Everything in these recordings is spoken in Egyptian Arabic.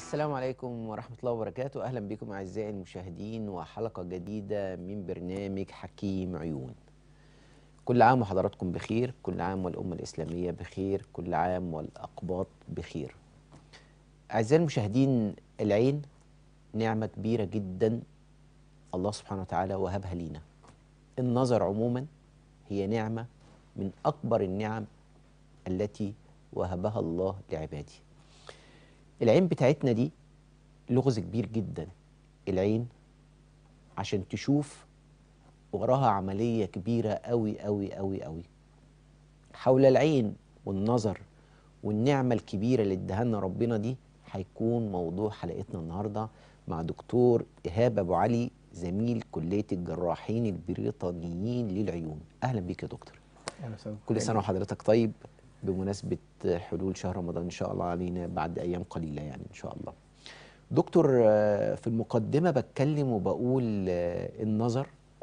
السلام عليكم ورحمة الله وبركاته أهلا بكم أعزائي المشاهدين وحلقة جديدة من برنامج حكيم عيون كل عام وحضراتكم بخير كل عام والأمة الإسلامية بخير كل عام والأقباط بخير أعزائي المشاهدين العين نعمة كبيرة جدا الله سبحانه وتعالى وهبها لينا النظر عموما هي نعمة من أكبر النعم التي وهبها الله لعباده العين بتاعتنا دي لغز كبير جدا العين عشان تشوف وراها عملية كبيرة قوي قوي قوي قوي حول العين والنظر والنعمة الكبيرة اللي ادهالنا ربنا دي هيكون موضوع حلقتنا النهاردة مع دكتور إيهاب أبو علي زميل كلية الجراحين البريطانيين للعيون أهلا بيك يا دكتور أهلا وسهلا. كل سنة وحضرتك طيب بمناسبة حلول شهر رمضان إن شاء الله علينا بعد أيام قليلة يعني إن شاء الله دكتور آه، في المقدمة بتكلم وبقول آه، النظر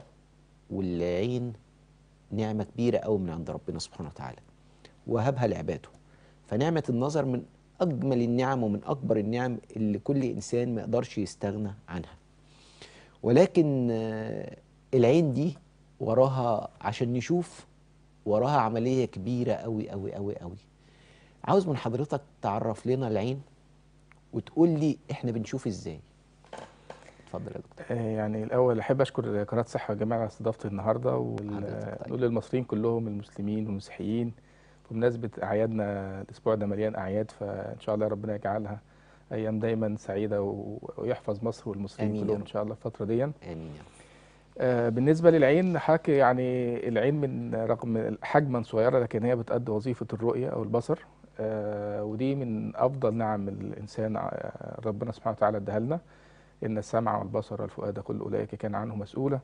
والعين نعمة كبيرة قوي من عند ربنا سبحانه وتعالى وهبها لعباده فنعمة النظر من أجمل النعم ومن أكبر النعم اللي كل إنسان ما يقدرش يستغنى عنها ولكن آه، العين دي وراها عشان نشوف وراها عملية كبيرة قوي قوي قوي قوي عاوز من حضرتك تعرف لنا العين وتقول لي احنا بنشوف ازاي اتفضل يا دكتور آه، يعني الاول احب اشكر قناه صحه والجماعه على استضافتي النهارده حضرتك طيب. ونقول للمصريين كلهم المسلمين والمسيحيين بمناسبه اعيادنا الاسبوع ده مليان اعياد فان شاء الله ربنا يجعلها ايام دايما سعيده و- ويحفظ مصر والمسلمين آمين يا كلهم رب. ان شاء الله الفتره دي امين يا رب. آه، بالنسبه للعين حكي يعني العين من رغم حجما صغيره لكن هي بتؤدي وظيفه الرؤيه او البصر آه، ودي من افضل نعم الانسان آه، ربنا سبحانه وتعالى اداها لنا ان السمع والبصر والفؤاد كل اولئك كان عنه مسؤولا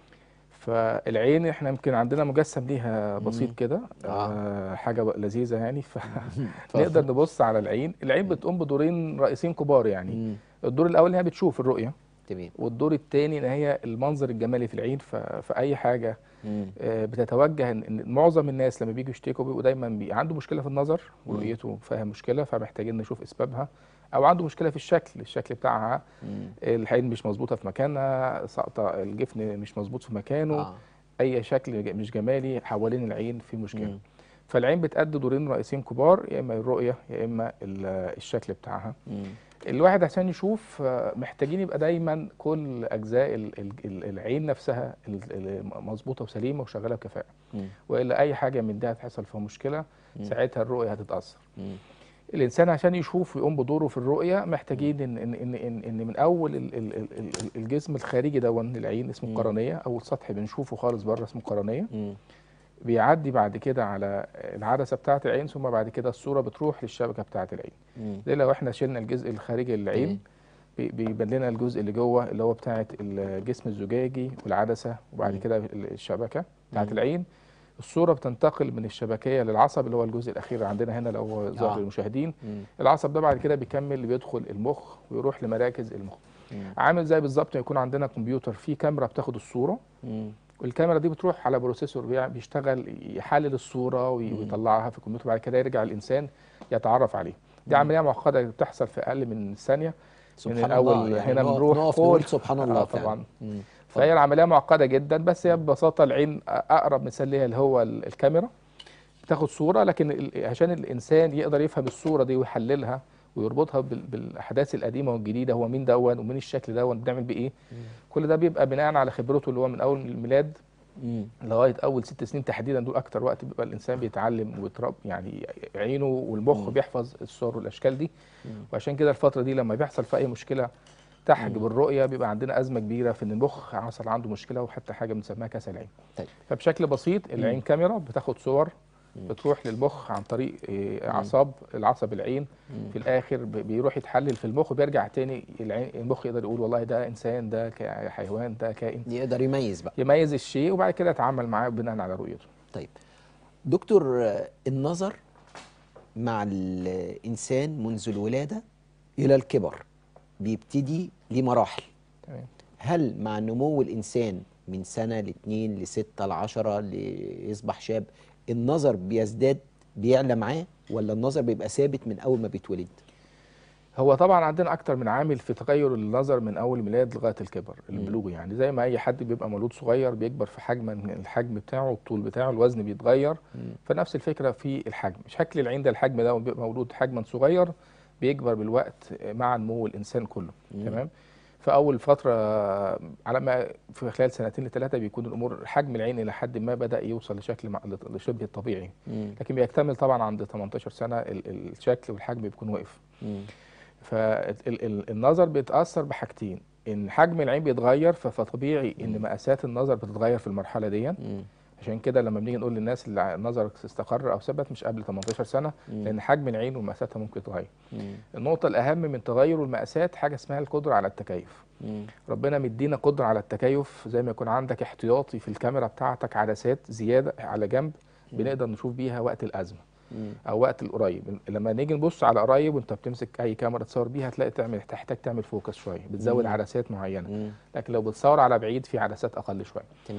فالعين احنا يمكن عندنا مجسم ليها بسيط مم. كده آه. آه، حاجه بقى لذيذه يعني اتفضل. فنقدر نبص على العين العين بتقوم بدورين رئيسيين كبار يعني مم. الدور الاول ان هي بتشوف الرؤيه تمام والدور الثاني ان هي المنظر الجمالي في العين ف- فاي حاجه مم. آه، بتتوجه ان إن معظم الناس لما بيجوا يشتكوا بيبقوا دايما بي عنده مشكله في النظر ورؤيته فيها مشكله فمحتاجين نشوف اسبابها او عنده مشكله في الشكل الشكل بتاعها مم. العين مش مظبوطه في مكانها ساقطه الجفن مش مظبوط في مكانه آه. اي شكل ج- مش جمالي حوالين العين في مشكله مم. فالعين بتأدي دورين رئيسيين كبار يا اما الرؤيه يا اما ال- الشكل بتاعها مم. الواحد عشان يشوف آه، محتاجين يبقى دايما كل اجزاء ال- ال- ال- العين نفسها ال- ال- مظبوطه وسليمه وشغاله بكفاءه مم. والا اي حاجه من ده هتحصل فيها مشكله مم. ساعتها الرؤيه هتتاثر مم. الانسان عشان يشوف ويقوم بدوره في الرؤيه محتاجين ان ان ان ان, إن من اول ال- ال- ال- ال- الجسم الخارجي دون للعين اسمه مم. القرنيه اول سطح بنشوفه خالص بره اسمه القرنيه مم. بيعدي بعد كده على العدسه بتاعه العين ثم بعد كده الصوره بتروح للشبكه بتاعه العين مم. ليه لو احنا شلنا الجزء الخارجي للعين مم. بي- بيبان لنا الجزء اللي جوه اللي هو بتاعه الجسم الزجاجي والعدسه وبعد مم. كده الشبكه بتاعه مم. العين الصوره بتنتقل من الشبكيه للعصب اللي هو الجزء الاخير عندنا هنا لو هو ظاهر آه. للمشاهدين مم. العصب ده بعد كده بيكمل بيدخل المخ ويروح لمراكز المخ مم. عامل زي بالظبط ما يكون عندنا كمبيوتر فيه كاميرا بتاخد الصوره مم. والكاميرا دي بتروح على بروسيسور بيع- بيشتغل يحلل الصوره وي- مم. ويطلعها في الكمبيوتر بعد كده يرجع الانسان يتعرف عليه دي مم. عمليه معقده بتحصل في اقل من ثانيه سبحان الأول الله يعني هنا نقف- بنروح نقف فوق. نقول سبحان الله آه فعلا. طبعا. مم. فهي العمليه معقده جدا بس هي ببساطه العين اقرب مثال ليها اللي هو ال- الكاميرا بتاخد صوره لكن ال- عشان الانسان يقدر يفهم الصوره دي ويحللها ويربطها بال- بالاحداث القديمه والجديده هو مين دون ومين الشكل دون بنعمل بيه ايه مم. كل ده بيبقى بناء على خبرته اللي هو من اول الميلاد مم. لغايه اول ست سنين تحديدا دول اكتر وقت بيبقى الانسان بيتعلم ويترب يعني عينه والمخ مم. بيحفظ الصور والاشكال دي مم. وعشان كده الفتره دي لما بيحصل في اي مشكله تحجب مم. الرؤيه بيبقى عندنا ازمه كبيره في ان المخ حصل عنده مشكله وحتى حاجه بنسميها كسل عين طيب. فبشكل بسيط العين كاميرا بتاخد صور مم. بتروح للمخ عن طريق إيه، مم. اعصاب العصب العين مم. في الاخر ب- بيروح يتحلل في المخ وبيرجع تاني العين المخ يقدر يقول والله ده انسان ده ك- حيوان ده كائن يقدر يميز بقى يميز الشيء وبعد كده يتعامل معاه بناء على رؤيته طيب دكتور آه، النظر مع الإنسان منذ الولادة إلى الكبر بيبتدي لمراحل تمام هل مع نمو الإنسان من سنة لاثنين لستة لعشرة ليصبح شاب النظر بيزداد بيعلى معاه ولا النظر بيبقى ثابت من أول ما بيتولد؟ هو طبعا عندنا اكتر من عامل في تغير النظر من اول ميلاد لغايه الكبر البلوغ يعني زي ما اي حد بيبقى مولود صغير بيكبر في حجم الحجم بتاعه الطول بتاعه الوزن بيتغير فنفس الفكره في الحجم شكل العين ده الحجم ده بيبقى مولود حجما صغير بيكبر بالوقت مع نمو الانسان كله تمام فاول فتره على ما في خلال سنتين لثلاثه بيكون الامور حجم العين الى حد ما بدا يوصل لشكل مع- لشبه الطبيعي مم. لكن بيكتمل طبعا عند 18 سنه ال- ال- الشكل والحجم بيكون واقف مم. فالنظر بيتاثر بحاجتين ان حجم العين بيتغير ف- فطبيعي ان مقاسات النظر بتتغير في المرحله دي مم. عشان كده لما بنيجي نقول للناس اللي نظرك استقر او ثبت مش قبل 18 سنه لان حجم العين ومقاساتها ممكن تتغير مم. النقطه الاهم من تغير المقاسات حاجه اسمها القدره على التكيف مم. ربنا مدينا قدره على التكيف زي ما يكون عندك احتياطي في الكاميرا بتاعتك عدسات زياده على جنب بنقدر نشوف بيها وقت الازمه مم. او وقت القريب لما نيجي نبص على قريب وانت بتمسك اي كاميرا تصور بيها هتلاقي تعمل تحتاج تعمل فوكس شويه بتزود مم. عدسات معينه مم. لكن لو بتصور على بعيد في عدسات اقل شويه تمام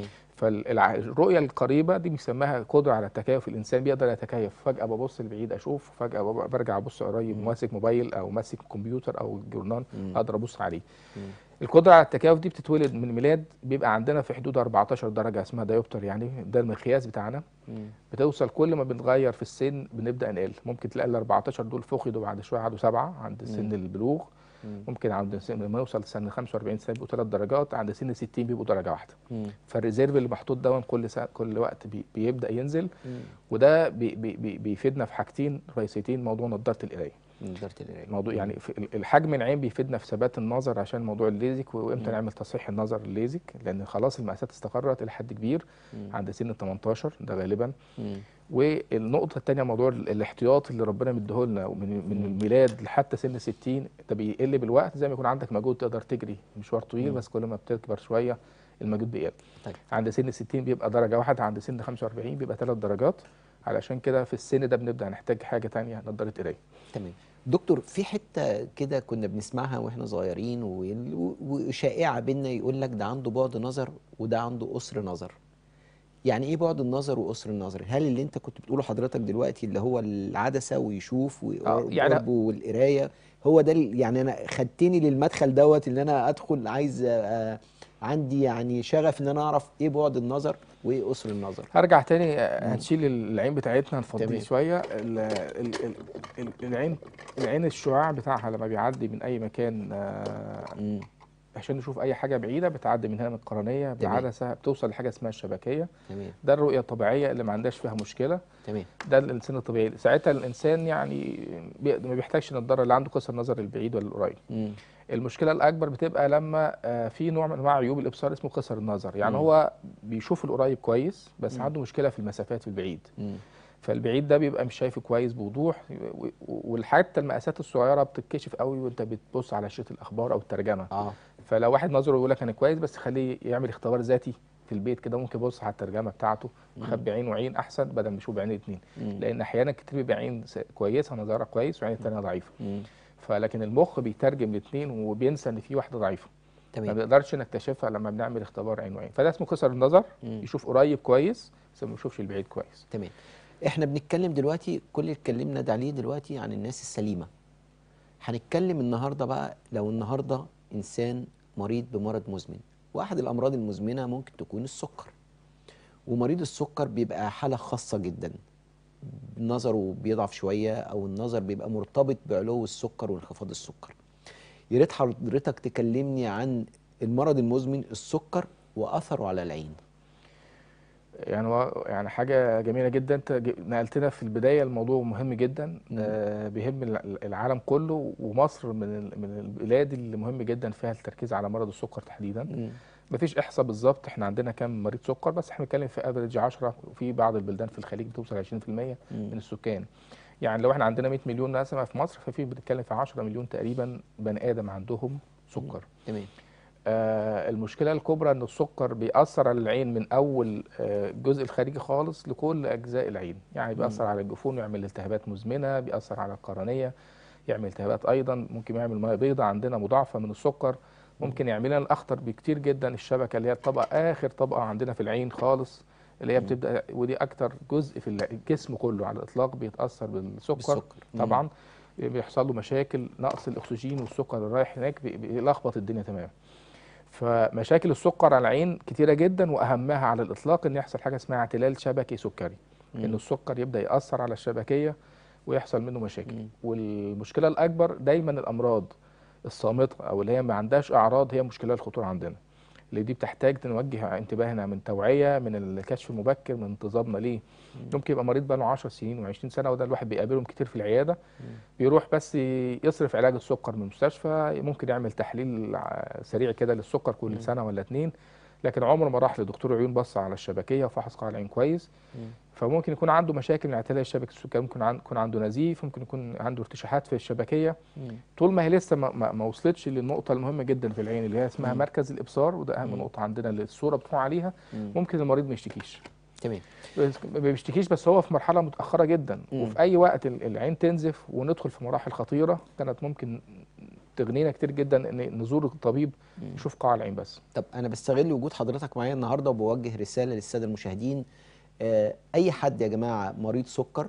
فالرؤيه القريبه دي بيسموها قدره على التكيف الانسان بيقدر يتكيف فجاه ببص لبعيد اشوف فجاه بب- برجع ابص قريب ماسك موبايل او ماسك كمبيوتر او جورنال مم. اقدر ابص عليه مم. القدره على التكيف دي بتتولد من ميلاد بيبقى عندنا في حدود 14 درجه اسمها دايوبتر يعني ده المقياس بتاعنا مم. بتوصل كل ما بنتغير في السن بنبدا نقل ممكن تلاقي ال 14 دول فقدوا بعد شويه عادوا سبعه عند سن البلوغ مم. ممكن عند سن لما يوصل سن 45 سنه بيبقوا ثلاث درجات عند سن 60 بيبقوا درجه واحده مم. فالريزيرف اللي محطوط ده كل سنة كل وقت بي بيبدا ينزل مم. وده بي بي بي بيفيدنا في حاجتين رئيسيتين موضوع نضاره القرايه نظارة القراية موضوع يعني في ال- الحجم العين بيفيدنا في ثبات النظر عشان موضوع الليزك وامتى نعمل تصحيح النظر الليزك لان خلاص المقاسات استقرت الى حد كبير مم. عند سن ال 18 ده غالبا مم. والنقطة التانية موضوع ال- الاحتياط اللي ربنا مديهولنا من من الميلاد لحتى سن 60 ده بيقل بالوقت زي ما يكون عندك مجهود تقدر تجري مشوار طويل بس كل ما بتكبر شوية المجهود بيقل. طيب. عند سن 60 بيبقى درجة واحدة عند سن 45 بيبقى ثلاث درجات علشان كده في السن ده بنبدأ نحتاج حاجة تانية نضارة قراية. تمام دكتور في حته كده كنا بنسمعها واحنا صغيرين وال- و- وشائعه بينا يقول لك ده عنده بعد نظر وده عنده قصر نظر يعني ايه بعد النظر وقصر النظر هل اللي انت كنت بتقوله حضرتك دلوقتي اللي هو العدسه ويشوف آه، يعني- وقربه والقرايه هو ده ال- يعني انا خدتني للمدخل دوت ان انا ادخل عايز آه، عندي يعني شغف ان انا اعرف ايه بعد النظر وايه قصر النظر هرجع تاني آه، هنشيل العين بتاعتنا نفضيه تمام. شوية ال ال ال ال العين العين الشعاع بتاعها لما بيعدي من أي مكان آه، مم. عشان نشوف اي حاجه بعيده بتعدي من هنا من القرنيه بعدسه بتوصل لحاجه اسمها الشبكيه تمام ده الرؤيه الطبيعيه اللي ما عندهاش فيها مشكله تمام ده الانسان الطبيعي ساعتها الانسان يعني بي- ما بيحتاجش نضاره اللي عنده قصر نظر البعيد ولا القريب مم. المشكله الاكبر بتبقى لما آه، في نوع من انواع عيوب الابصار اسمه قصر النظر يعني مم. هو بيشوف القريب كويس بس مم. عنده مشكله في المسافات في البعيد مم. فالبعيد ده بيبقى مش شايفه كويس بوضوح و- و- وحتى المقاسات الصغيره بتتكشف قوي وانت بتبص على شاشه الاخبار او الترجمه اه فلو واحد نظره يقول لك انا كويس بس خليه يعمل اختبار ذاتي في البيت كده ممكن يبص على الترجمه بتاعته مخبي عين وعين احسن بدل ما يشوف بعين اتنين مم. لان احيانا كتير بيبقى عين س- كويسه نظرها كويس وعين التانيه ضعيفه مم. فلكن المخ بيترجم الاثنين وبينسى ان في واحده ضعيفه ما تمام بنقدرش نكتشفها لما بنعمل اختبار عين وعين فده اسمه قصر النظر مم. يشوف قريب كويس بس ما يشوفش البعيد كويس تمام احنا بنتكلم دلوقتي كل اللي اتكلمنا ده عليه دلوقتي عن الناس السليمه هنتكلم النهارده بقى لو النهارده انسان مريض بمرض مزمن واحد الامراض المزمنه ممكن تكون السكر ومريض السكر بيبقى حاله خاصه جدا نظره بيضعف شويه او النظر بيبقى مرتبط بعلو السكر وانخفاض السكر يا ريت حضرتك تكلمني عن المرض المزمن السكر واثره على العين يعني هو يعني حاجه جميله جدا انت ج- نقلتنا في البدايه الموضوع مهم جدا آه بيهم الع- العالم كله ومصر من ال- من البلاد اللي مهم جدا فيها التركيز على مرض السكر تحديدا مفيش احصاء بالظبط احنا عندنا كام مريض سكر بس احنا بنتكلم في افريج 10 وفي بعض البلدان في الخليج بتوصل 20% من السكان يعني لو احنا عندنا 100 مليون نسمه في مصر ففي بنتكلم في 10 مليون تقريبا بني ادم عندهم سكر تمام آه المشكله الكبرى ان السكر بيأثر على العين من اول آه الجزء الخارجي خالص لكل اجزاء العين يعني بيأثر على الجفون ويعمل التهابات مزمنه بيأثر على القرنيه يعمل التهابات ايضا ممكن يعمل ميه بيضاء عندنا مضاعفه من السكر ممكن يعمل لنا الاخطر بكتير جدا الشبكه اللي هي الطبقه اخر طبقه عندنا في العين خالص اللي هي بتبدا ودي اكتر جزء في الجسم كله على الاطلاق بيتاثر بالسكر بالسكر. مم. طبعا بيحصل له مشاكل نقص الاكسجين والسكر اللي رايح هناك بي- بيلخبط الدنيا تمام فمشاكل السكر على العين كتيره جدا واهمها على الاطلاق ان يحصل حاجه اسمها اعتلال شبكي سكري ان السكر يبدا ياثر على الشبكيه ويحصل منه مشاكل مم. والمشكله الاكبر دايما الامراض الصامته او اللي هي ما عندهاش اعراض هي مشكله الخطوره عندنا اللي دي بتحتاج نوجه انتباهنا من توعيه من الكشف المبكر من انتظامنا ليه ممكن يبقى مريض بقاله 10 سنين و20 سنه وده الواحد بيقابلهم كتير في العياده بيروح بس يصرف علاج السكر من المستشفى ممكن يعمل تحليل ع- سريع كده للسكر كل سنه ولا اتنين لكن عمره ما راح لدكتور عيون بص على الشبكيه وفحص قاع العين كويس فممكن يكون عنده مشاكل من اعتلال الشبكه السكري ممكن عن- يكون عنده نزيف ممكن يكون عنده ارتشاحات في الشبكيه طول ما هي لسه ما, ما, ما وصلتش للنقطه المهمه جدا في العين اللي هي اسمها مم. مركز الابصار وده اهم مم. نقطه عندنا اللي الصوره بتقوم عليها مم. ممكن المريض ما يشتكيش تمام بس- ما بيشتكيش بس هو في مرحله متاخره جدا مم. وفي اي وقت ال- العين تنزف وندخل في مراحل خطيره كانت ممكن تغنينا كتير جدا ان نزور الطبيب يشوف قاع العين بس طب انا بستغل وجود حضرتك معايا النهارده وبوجه رساله للساده المشاهدين آه، اي حد يا جماعه مريض سكر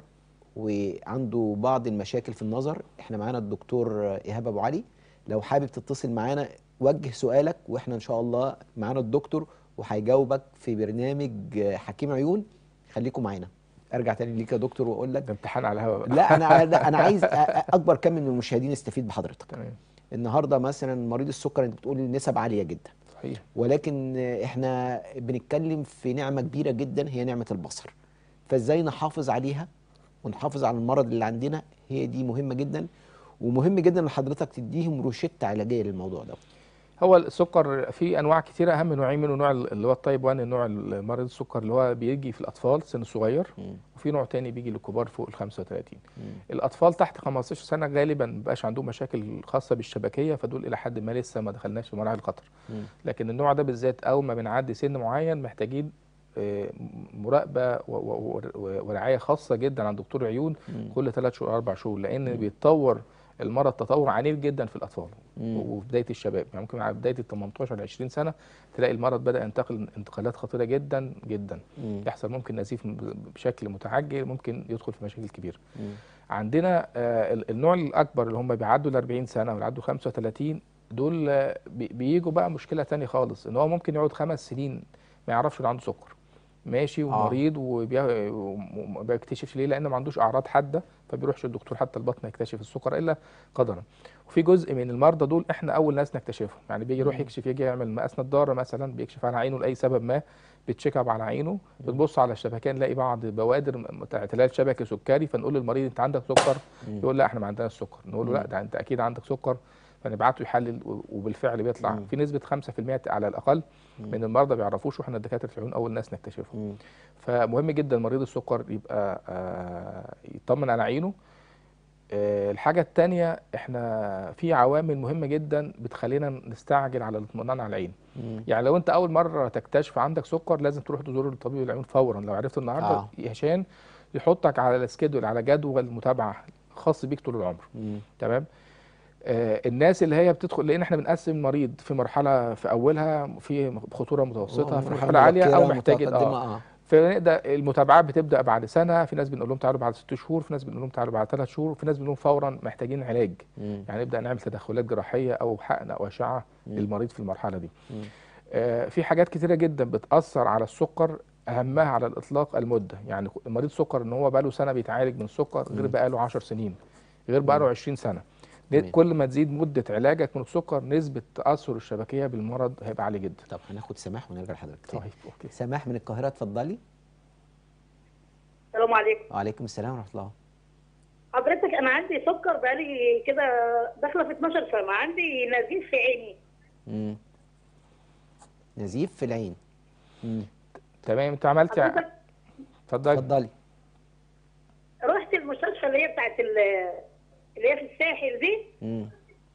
وعنده بعض المشاكل في النظر احنا معانا الدكتور آه، ايهاب ابو علي لو حابب تتصل معانا وجه سؤالك واحنا ان شاء الله معانا الدكتور وهيجاوبك في برنامج آه، حكيم عيون خليكم معانا ارجع تاني ليك يا دكتور واقول لك ده امتحان على الهواء بقى لا انا لا، انا عايز أ- أ- اكبر كم من المشاهدين يستفيد بحضرتك تمام النهارده مثلا مريض السكر انت بتقول النسب عاليه جدا صحيح ولكن احنا بنتكلم في نعمة كبيرة جدا هي نعمة البصر فازاي نحافظ عليها ونحافظ على المرض اللي عندنا هي دي مهمة جدا ومهم جدا ان حضرتك تديهم روشتة علاجية للموضوع ده هو السكر في انواع كتيره اهم نوعين منه نوع اللي هو التايب 1 النوع المرض السكر اللي هو بيجي في الاطفال سن صغير مم. وفي نوع تاني بيجي للكبار فوق ال 35 مم. الاطفال تحت 15 سنه غالبا مبقاش عندهم مشاكل خاصه بالشبكيه فدول الى حد ما لسه ما دخلناش في مراحل الخطر مم. لكن النوع ده بالذات اول ما بنعدي سن معين محتاجين آه، مراقبه و- و- و- ورعايه خاصه جدا عند دكتور عيون مم. كل 3 شهور 4 شهور لان بيتطور المرض تطور عنيف جدا في الاطفال مم. وفي بدايه الشباب يعني ممكن على بدايه ال 18 ل 20 سنه تلاقي المرض بدا ينتقل انتقالات خطيره جدا جدا مم. يحصل ممكن نزيف بشكل متعجل ممكن يدخل في مشاكل كبيره مم. عندنا آه، ال- النوع الاكبر اللي هم بيعدوا ال 40 سنه ويعدوا 35 دول آه، بي- بيجوا بقى مشكله تانية خالص ان هو ممكن يقعد خمس سنين ما يعرفش ان عنده سكر ماشي ومريض وبي- وما بيكتشفش ليه لان ما عندوش اعراض حاده فبيروحش الدكتور حتى البطن يكتشف السكر الا قدرا وفي جزء من المرضى دول احنا اول ناس نكتشفهم يعني بيجي يروح مم. يكشف يجي يعمل مقاس نضاره مثلا بيكشف على عينه لاي سبب ما بتشيك اب على عينه بنبص على الشبكيه نلاقي بعض بوادر م- اعتلال شبكي سكري فنقول للمريض انت عندك سكر مم. يقول لا احنا ما عندناش سكر نقول له لا مم. ده انت اكيد عندك سكر فنبعته يحلل و- وبالفعل بيطلع مم. في نسبه 5% على الاقل مم. من المرضى ما بيعرفوش واحنا دكاتره العيون اول ناس نكتشفهم مم. فمهم جدا مريض السكر يبقى آه، يطمن على عينه آه، الحاجة التانية احنا في عوامل مهمة جدا بتخلينا نستعجل على الاطمئنان على العين مم. يعني لو انت اول مرة تكتشف عندك سكر لازم تروح تزور طبيب العيون فورا لو عرفت النهاردة آه. عشان يحطك على السكيدول على جدول متابعة خاص بيك طول العمر مم. تمام آه الناس اللي هي بتدخل لان احنا بنقسم المريض في مرحله في اولها في خطوره متوسطه في مرحله عاليه او مبكرة، محتاج متقدمة، اه اه فنقدر المتابعات بتبدا بعد سنه في ناس بنقول لهم تعالوا بعد ست شهور في ناس بنقول لهم تعالوا بعد ثلاث شهور في ناس بنقول لهم فورا محتاجين علاج مم. يعني نبدا نعمل تدخلات جراحيه او حقن او اشعه مم. للمريض في المرحله دي مم. آه في حاجات كتيره جدا بتاثر على السكر اهمها على الاطلاق المده يعني مريض سكر ان هو بقاله سنه بيتعالج من السكر غير مم. بقاله 10 سنين غير بقاله 20 سنه تمام. كل ما تزيد مده علاجك من السكر نسبه تاثر الشبكيه بالمرض هيبقى عالي جدا طب هناخد سماح ونرجع لحضرتك تاني. طيب اوكي سماح من القاهرة اتفضلي السلام عليكم وعليكم السلام ورحمة الله حضرتك انا عندي سكر بقالي كده داخله في 12 سنه عندي نزيف في عيني مم. نزيف في العين مم. تمام انت عملت ع- حضرتك اتفضل اتفضلي رحت المستشفى اللي هي بتاعت ال- اللي هي في الساحل دي مم.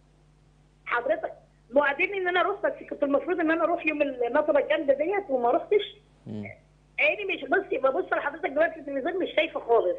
حضرتك موعديني ان انا اروح بس كنت المفروض ان انا اروح يوم النطره الجامده ديت وما رحتش مم. عيني مش بصي ببص لحضرتك دلوقتي في التلفزيون مش شايفه خالص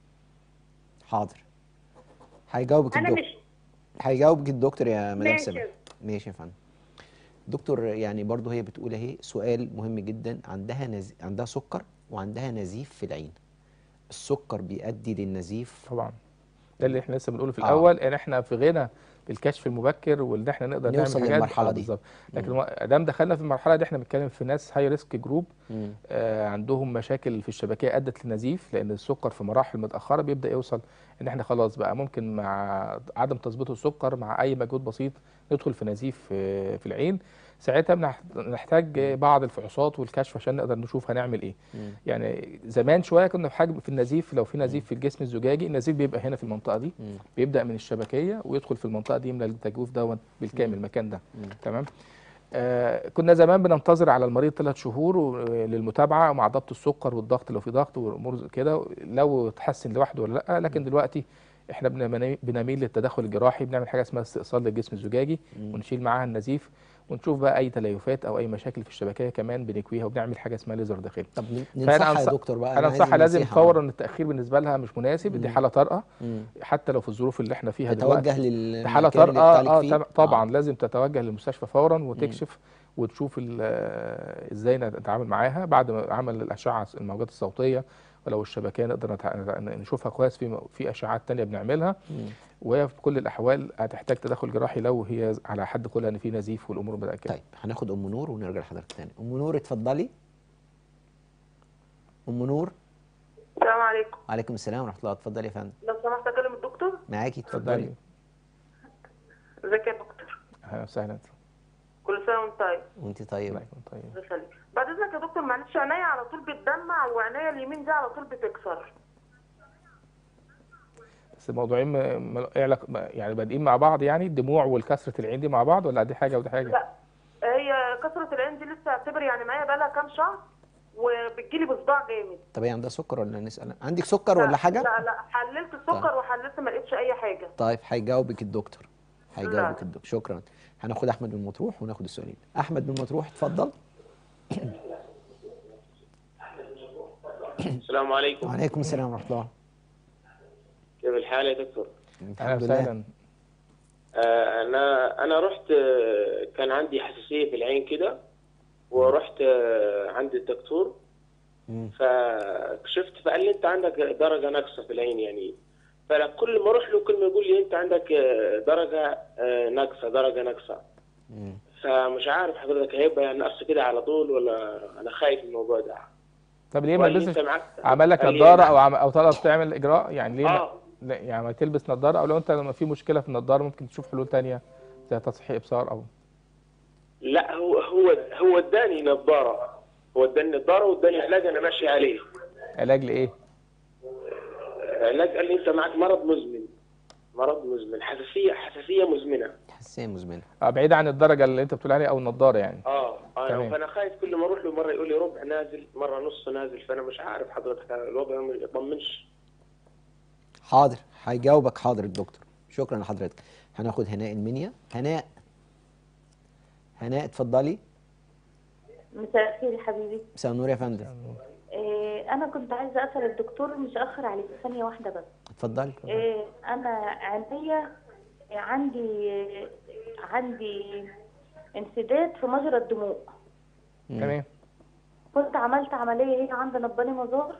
حاضر هيجاوبك انا الدكتور مش هيجاوبك الدكتور يا مدام ماشي. سماح ماشي يا فندم دكتور يعني برضه هي بتقول اهي سؤال مهم جدا عندها نز... عندها سكر وعندها نزيف في العين السكر بيؤدي للنزيف طبعا ده اللي احنا لسه بنقوله في آه. الاول ان احنا في غنى بالكشف المبكر وان احنا نقدر نوصل نعمل حاجات للمرحلة آه دي. بالظبط لكن ما دام دخلنا في المرحله دي احنا بنتكلم في ناس هاي ريسك جروب مم. آه عندهم مشاكل في الشبكيه ادت لنزيف لان السكر في مراحل متاخره بيبدا يوصل ان احنا خلاص بقى ممكن مع عدم تظبيط السكر مع اي مجهود بسيط ندخل في نزيف آه، في العين ساعتها بنح- بنحتاج بعض الفحوصات والكشف عشان نقدر نشوف هنعمل ايه مم. يعني زمان شويه كنا في حجم في النزيف لو في نزيف في الجسم الزجاجي النزيف بيبقى هنا في المنطقه دي مم. بيبدا من الشبكيه ويدخل في المنطقه دي يملى التجويف دون بالكامل المكان ده مم. تمام آه كنا زمان بننتظر على المريض ثلاث شهور و- للمتابعه مع ضبط السكر والضغط لو في ضغط والامور زي كده لو اتحسن لوحده ولا لا لكن دلوقتي احنا بنمي- بنميل للتدخل الجراحي بنعمل حاجه اسمها استئصال للجسم الزجاجي مم. ونشيل معاها النزيف ونشوف بقى اي تليفات او اي مشاكل في الشبكيه كمان بنكويها وبنعمل حاجه اسمها ليزر داخلي طب ن- فأنا ننصحها يا أنصح- دكتور بقى انا عايز انصحها لازم النصيحة. فورا التاخير بالنسبه لها مش مناسب دي مم. حاله طارئه مم. حتى لو في الظروف اللي احنا فيها دلوقتي تتوجه لل في حاله المكان اللي طارئه بتعالج اه فيه. طب- طبعا لازم تتوجه للمستشفى فورا وتكشف وتشوف ال- آه، ازاي نتعامل معاها بعد ما عمل الاشعه الموجات الصوتيه ولو الشبكيه نقدر نتع- نشوفها كويس في في اشعات تانية بنعملها مم. وهي في كل الاحوال هتحتاج تدخل جراحي لو هي على حد قولها ان في نزيف والامور بدأت كده طيب هناخد ام نور ونرجع لحضرتك تاني ام نور اتفضلي ام نور السلام عليكم وعليكم السلام ورحمه الله اتفضلي يا فندم لو سمحت اكلم الدكتور معاكي اتفضلي اتفضلي ازيك يا دكتور اهلا وسهلا كل سنه وانت طيب وانت طيبه الله يكون طيب الله يخليك بعد اذنك يا دكتور معلش عينيا على طول بتدمع وعينيا اليمين دي على طول بتكسر بس الموضوعين م- م- إيه علاقة- يعني بادئين مع بعض يعني الدموع والكسره العين دي مع بعض ولا دي حاجه ودي حاجه؟ لا هي كسرة العين دي لسه اعتبر يعني معايا بقالها كام شهر وبتجيلي بصداع جامد طب هي عندها سكر ولا نسال عندك سكر ولا لا- حاجه لا لا حللت السكر وحللت ما لقيتش اي حاجه طيب هيجاوبك الدكتور هيجاوبك لا. الدكتور شكرا هناخد احمد من مطروح وناخد السؤالين احمد من مطروح اتفضل السلام عليكم وعليكم السلام ورحمه الله كيف الحال يا دكتور؟ اهلا الحمد لله وسهلا آه انا انا رحت آه، كان عندي حساسيه في العين كده ورحت آه، عند الدكتور مم. فكشفت فقال لي انت عندك درجه ناقصه في العين يعني فكل ما اروح له كل ما يقول لي انت عندك آه، درجه آه، ناقصه درجه ناقصه مم. فمش عارف حضرتك هيبقى يعني نقص كده على طول ولا انا خايف من الموضوع ده طب ليه ما وقال لي تلبسش انت معاك عمل لك قال لي نظاره أنا- او عم او طلب تعمل اجراء يعني ليه ما اه لا يعني ما تلبس نظاره او لو انت لما في مشكله في النظاره ممكن تشوف حلول تانية زي تصحيح ابصار او لا هو هو هو اداني نظاره هو اداني نظاره واداني علاج انا ماشي عليه علاج لايه؟ علاج قال لي انت معك مرض مزمن مرض مزمن حساسيه حساسيه مزمنه حساسيه مزمنه آه بعيد عن الدرجه اللي انت بتقول عليها او النظاره يعني اه تمام. انا فانا خايف كل ما اروح له مره يقول لي ربع نازل مره نص نازل فانا مش عارف حضرتك الوضع ما يطمنش حاضر هيجاوبك حاضر الدكتور شكرا لحضرتك هناخد هناء المنيا هناء هناء اتفضلي مساء الخير يا حبيبي مساء النور يا فندم إيه انا كنت عايزه اسال الدكتور مش اخر عليك ثانيه واحده بس اتفضلي إيه انا عينيا عندي عندي انسداد في مجرى الدموع مم. تمام كنت عملت عمليه هنا عند نباني مزار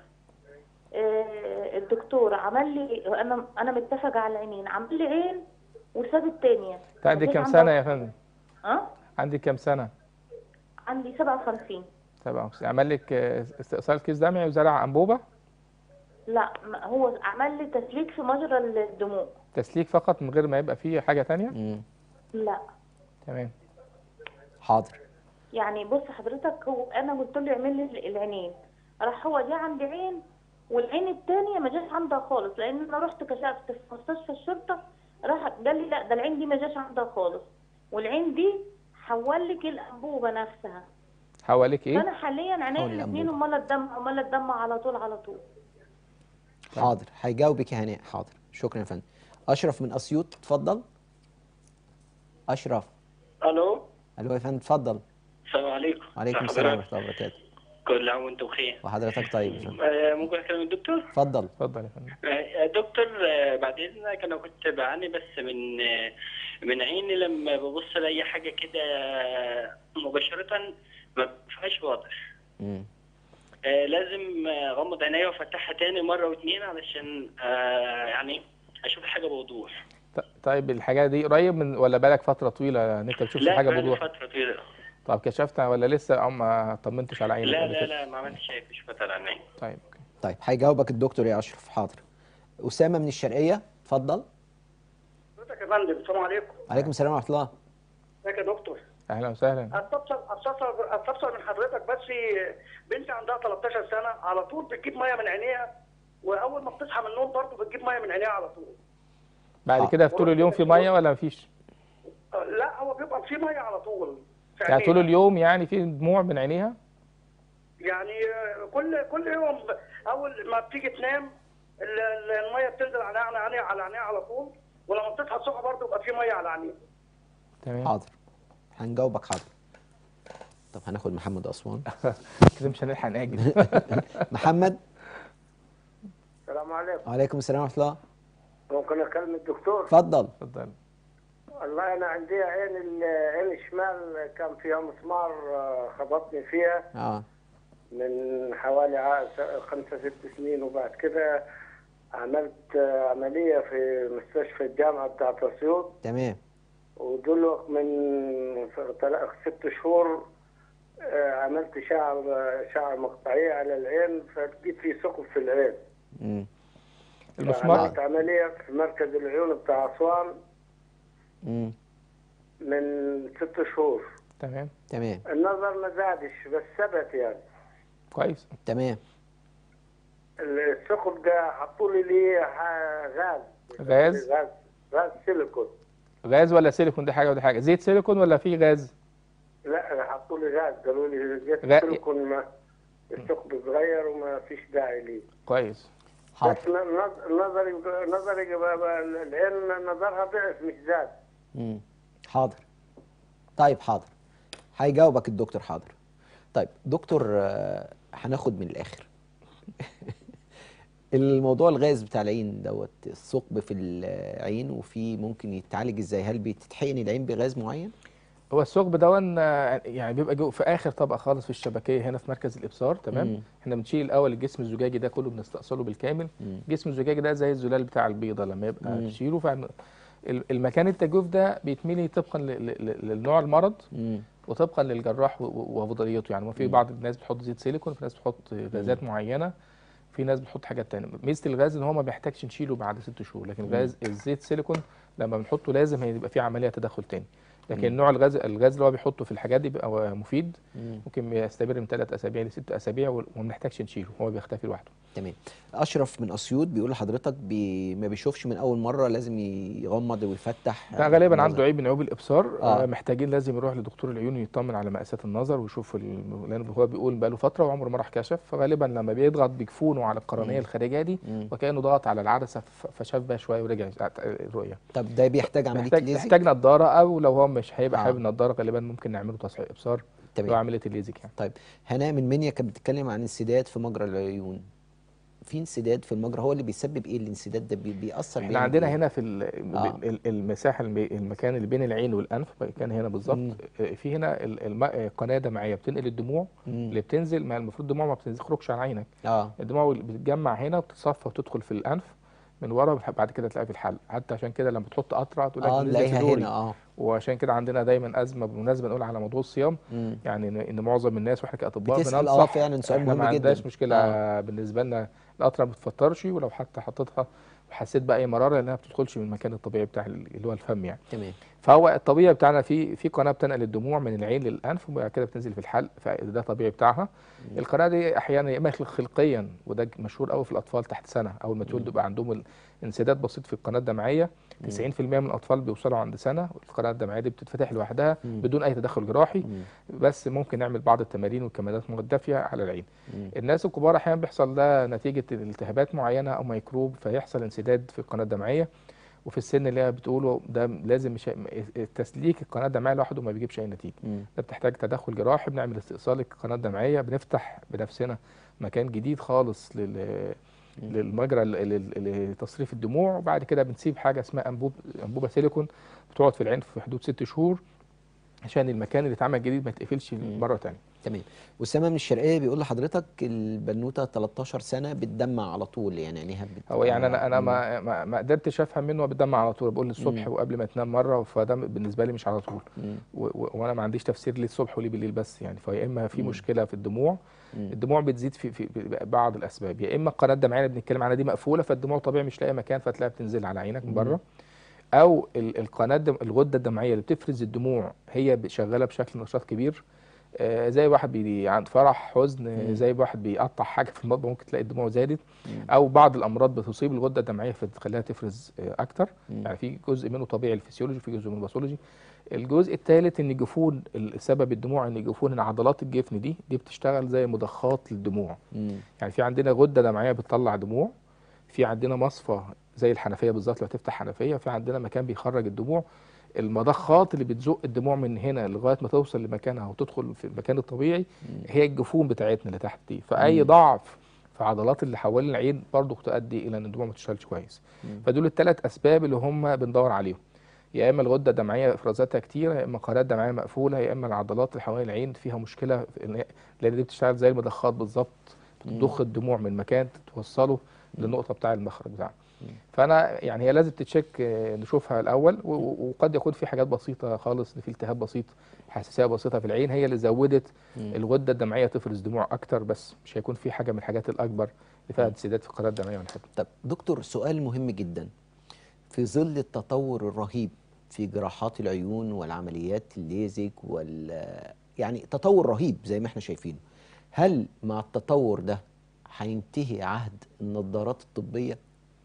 إيه الدكتور عمل لي انا انا متفقه على العينين عمل لي عين وساب التانية انت عندك مفيش كام عندها- سنه يا فندم؟ اه عندك كام سنه؟ عندي 57 تمام عمل لك آه، استئصال كيس دمعي وزرع انبوبه لا ما- هو عمل لي تسليك في مجرى الدموع تسليك فقط من غير ما يبقى فيه حاجه تانية مم. لا تمام حاضر يعني بص حضرتك هو انا قلت له يعمل لي العينين راح هو جه عندي عين والعين التانية ما جاش عندها خالص لان انا رحت كشفت في مستشفى الشرطه راح قال لي لا ده العين دي ما جاش عندها خالص والعين دي حول لك الانبوبه نفسها حواليك ايه؟ فانا حاليا عينيا حول الاثنين الأنبوبة. امال الدم امال الدم على طول على طول حاضر هيجاوبك يا هناء حاضر شكرا يا فندم اشرف من اسيوط اتفضل اشرف الو الو يا فندم اتفضل السلام عليكم وعليكم السلام ورحمه الله وبركاته كل عام وانتم بخير وحضرتك طيب يا فندم آه، ممكن اكلم الدكتور اتفضل اتفضل يا فندم آه، دكتور آه، بعد اذنك انا كنت بعاني بس من آه، من عيني لما ببص لاي حاجه كده آه، مباشره ما بشوفهاش واضح مم. آه، لازم آه، اغمض عينيا وافتحها تاني مره واتنين علشان آه، يعني اشوف الحاجه بوضوح ط- طيب الحاجه دي قريب من ولا بقالك فتره طويله ان انت بتشوف لا حاجه بقالي بوضوح فتره طويله طب كشفت ولا لسه او ما طمنتش على عينك لا قبل لا كده؟ لا ما عملتش شايف مش فتره عن عيني طيب أوكي. طيب هيجاوبك الدكتور يا اشرف حاضر اسامه من الشرقيه اتفضل حضرتك يا فندم السلام عليكم عليكم السلام ورحمه الله ازيك يا دكتور اهلا وسهلا استفسر استفسر استفسر من حضرتك بس بنتي عندها 13 سنه على طول بتجيب ميه من عينيها واول ما بتصحى من النوم برضه بتجيب ميه من عينيها على طول بعد آه. كده في طول اليوم في ميه ولا مفيش أه، لا هو بيبقى في ميه على طول في يعني طول عينيها. اليوم يعني في دموع من عينيها يعني آه، كل كل يوم اول ما بتيجي تنام ال- ال- الميه بتنزل على على عينيها على عينيها على طول ولما بتصحى الصبح برضه يبقى في ميه على عينيها تمام حاضر هنجاوبك حاضر طب هناخد محمد اسوان كده مش هنلحق ناجل محمد السلام عليكم وعليكم السلام ورحمه الله ممكن اكلم الدكتور اتفضل اتفضل والله انا عندي عين العين الشمال كان فيها مسمار آه، خبطني فيها اه من حوالي ع- س- خمسة ست سنين وبعد كده عملت آه، عملية في مستشفى الجامعة بتاعت أسيوط تمام ودلوقتي من ف- تلا- ست شهور آه، عملت شعر شعر مقطعية على العين فلقيت في ثقب في العين امم المسمار عملت عملية في مركز العيون بتاع أسوان امم من ست شهور تمام تمام النظر ما زادش بس ثبت يعني كويس تمام الثقب ده حطوا لي ليه ح- غاز غاز؟ غاز غاز سيليكون غاز ولا سيليكون دي حاجه ودي حاجه زيت سيليكون ولا في غاز لا حطوا لي غاز قالوا لي زيت غا- سيليكون ما الثقب صغير وما فيش داعي ليه كويس بس حاضر ن- نظري نظري ب- ب- العين نظرها ضعف مش زاد امم حاضر طيب حاضر هيجاوبك الدكتور حاضر طيب دكتور آه، هناخد من الاخر الموضوع الغاز بتاع العين دوت الثقب في العين وفي ممكن يتعالج ازاي هل بتتحقن العين بغاز معين هو الثقب دون آه، يعني بيبقى جو في اخر طبقه خالص في الشبكيه هنا في مركز الابصار تمام مم. احنا بنشيل الاول الجسم الزجاجي ده كله بنستأصله بالكامل مم. الجسم الزجاجي ده زي الزلال بتاع البيضه لما يبقى مم. تشيله فعلا ال- المكان التجويف ده بيتملي طبقا ل- ل- ل- للنوع المرض امم وطبقا للجراح و- و- وافضليته يعني ما في مم. بعض الناس بتحط زيت سيليكون في ناس بتحط غازات معينه في ناس بتحط حاجات تانية ميزه الغاز ان هو ما بيحتاجش نشيله بعد ست شهور لكن غاز الزيت سيليكون لما بنحطه لازم هيبقى فيه عمليه تدخل تاني لكن مم. نوع الغاز الغاز اللي هو بيحطه في الحاجات دي بيبقى مفيد مم. ممكن يستمر من ثلاث اسابيع لست اسابيع وما بنحتاجش نشيله هو بيختفي لوحده تمام اشرف من اسيوط بيقول لحضرتك بي ما بيشوفش من اول مره لازم يغمض ويفتح ده غالبا النظر. عنده عيب من عيوب الابصار آه. آه. محتاجين لازم يروح لدكتور العيون يطمن على مقاسات النظر ويشوف ال- لان هو بيقول بقاله فتره وعمره ما راح كشف فغالبا لما بيضغط بجفونه على القرنيه مم. الخارجيه دي مم. وكانه ضغط على العدسه ف- فشاف بقى شويه ورجع الرؤيه طب ده بيحتاج عمليه محتاج ليزك محتاج نضاره او لو هو مش هيبقى آه. حابب نضاره غالبا ممكن نعمله تصحيح ابصار اللي هو تمام عمليه الليزك يعني طيب هناء من منيا كانت بتتكلم عن انسداد في مجرى العيون في انسداد في المجرى هو اللي بيسبب ايه الانسداد ده بي- بيأثر احنا بيعمل عندنا إيه؟ هنا في ال- آه. ال- المساحه الم- المكان اللي بين العين والانف كان هنا مم. بالظبط آه، في هنا ال- الم- قناه دمعيه بتنقل الدموع مم. اللي بتنزل ما المفروض الدموع ما بتخرجش عن عينك اه الدموع اللي بتتجمع هنا وبتتصفى وتدخل في الانف من ورا بعد كده تلاقيها في الحلق حتى عشان كده لما بتحط قطره تقول لك اه نزلت في نلاقيها دوري هنا اه وعشان كده عندنا دايما ازمه بالمناسبه نقول على موضوع الصيام مم. يعني ان إن معظم الناس واحنا كاطباء بتسأل، بننصح آه، فعلا سؤال احنا مهم ما جداً. عندناش مشكله آه. بالنسبه لنا القطره ما بتفطرش ولو حتى حطيتها وحسيت باي مراره لانها ما بتدخلش من المكان الطبيعي بتاع ال- اللي هو الفم يعني تمام فهو الطبيعي بتاعنا في في قناه بتنقل الدموع من العين للانف وبعد كده بتنزل في الحلق فده طبيعي بتاعها القناه دي احيانا يا اما خلقيا وده مشهور قوي في الاطفال تحت سنه اول ما تولدوا يبقى عندهم انسداد بسيط في القناه الدمعيه 90% من الاطفال بيوصلوا عند سنه القناه الدمعيه دي بتتفتح لوحدها مم. بدون اي تدخل جراحي مم. بس ممكن نعمل بعض التمارين والكمادات المدفيه على العين مم. الناس الكبار احيانا بيحصل ده نتيجه التهابات معينه او ميكروب فيحصل انسداد في القناه الدمعيه وفي السن اللي هي بتقوله ده لازم مش تسليك القناه الدمعيه لوحده ما بيجيبش اي نتيجه مم. ده بتحتاج تدخل جراحي بنعمل استئصال القناه الدمعيه بنفتح بنفسنا مكان جديد خالص لل للمجرى ل- ل- لتصريف الدموع وبعد كده بنسيب حاجه اسمها انبوب انبوبه سيليكون بتقعد في العين في حدود ست شهور عشان المكان اللي اتعمل جديد ما يتقفلش مم. مره تانية تمام اسامه من الشرقيه بيقول لحضرتك البنوته 13 سنه بتدمع على طول يعني عينيها بت... هو يعني انا انا مم. ما ما, ما قدرتش افهم منه هو بيدمع على طول بقول الصبح مم. وقبل ما تنام مره فده بالنسبه لي مش على طول مم. و- و- وانا ما عنديش تفسير ليه الصبح وليه بالليل بس يعني فيا اما في مم. مشكله في الدموع مم. الدموع بتزيد في, في في بعض الاسباب يا اما القناه الدمعيه اللي بنتكلم عنها دي مقفوله فالدموع طبيعي مش لاقي مكان فتلاقيها بتنزل على عينك من مم. بره او ال- القناه الدم الغده الدمعيه اللي بتفرز الدموع هي ب- شغاله بشكل نشاط كبير آه، زي واحد بي عند فرح حزن آه، مم. زي واحد بيقطع حاجه في المطبخ ممكن تلاقي الدموع زادت مم. او بعض الامراض بتصيب الغده الدمعيه فتخليها تفرز آه، اكتر مم. يعني في جزء منه طبيعي الفسيولوجي وفي جزء منه باثولوجي الجزء الثالث ان جفون ال- سبب الدموع ان جفون ان عضلات الجفن دي دي بتشتغل زي مضخات للدموع مم. يعني في عندنا غده دمعيه بتطلع دموع في عندنا مصفى زي الحنفيه بالظبط لو تفتح حنفيه في عندنا مكان بيخرج الدموع المضخات اللي بتزق الدموع من هنا لغايه ما توصل لمكانها وتدخل في المكان الطبيعي هي الجفون بتاعتنا اللي تحت دي فاي مم. ضعف في عضلات اللي حوالين العين برضه تؤدي الى ان الدموع ما تشتغلش كويس مم. فدول الثلاث اسباب اللي هم بندور عليهم يا اما الغده الدمعيه افرازاتها كتيره يا اما قناه دمعيه مقفوله يا اما العضلات اللي حوالين العين فيها مشكله في إن هي- لان دي بتشتغل زي المضخات بالظبط بتضخ الدموع من مكان توصله للنقطه بتاع المخرج بتاعها فانا يعني هي لازم تتشيك آه، نشوفها الاول و- و- وقد يكون في حاجات بسيطه خالص إن في التهاب بسيط حساسيه بسيطه في العين هي اللي زودت مم. الغده الدمعيه تفرز دموع اكتر بس مش هيكون في حاجه من الحاجات الاكبر اللي فيها انسداد في القناه الدمعيه ولا حاجه طب دكتور سؤال مهم جدا في ظل التطور الرهيب في جراحات العيون والعمليات الليزك وال يعني تطور رهيب زي ما احنا شايفينه هل مع التطور ده هينتهي عهد النظارات الطبية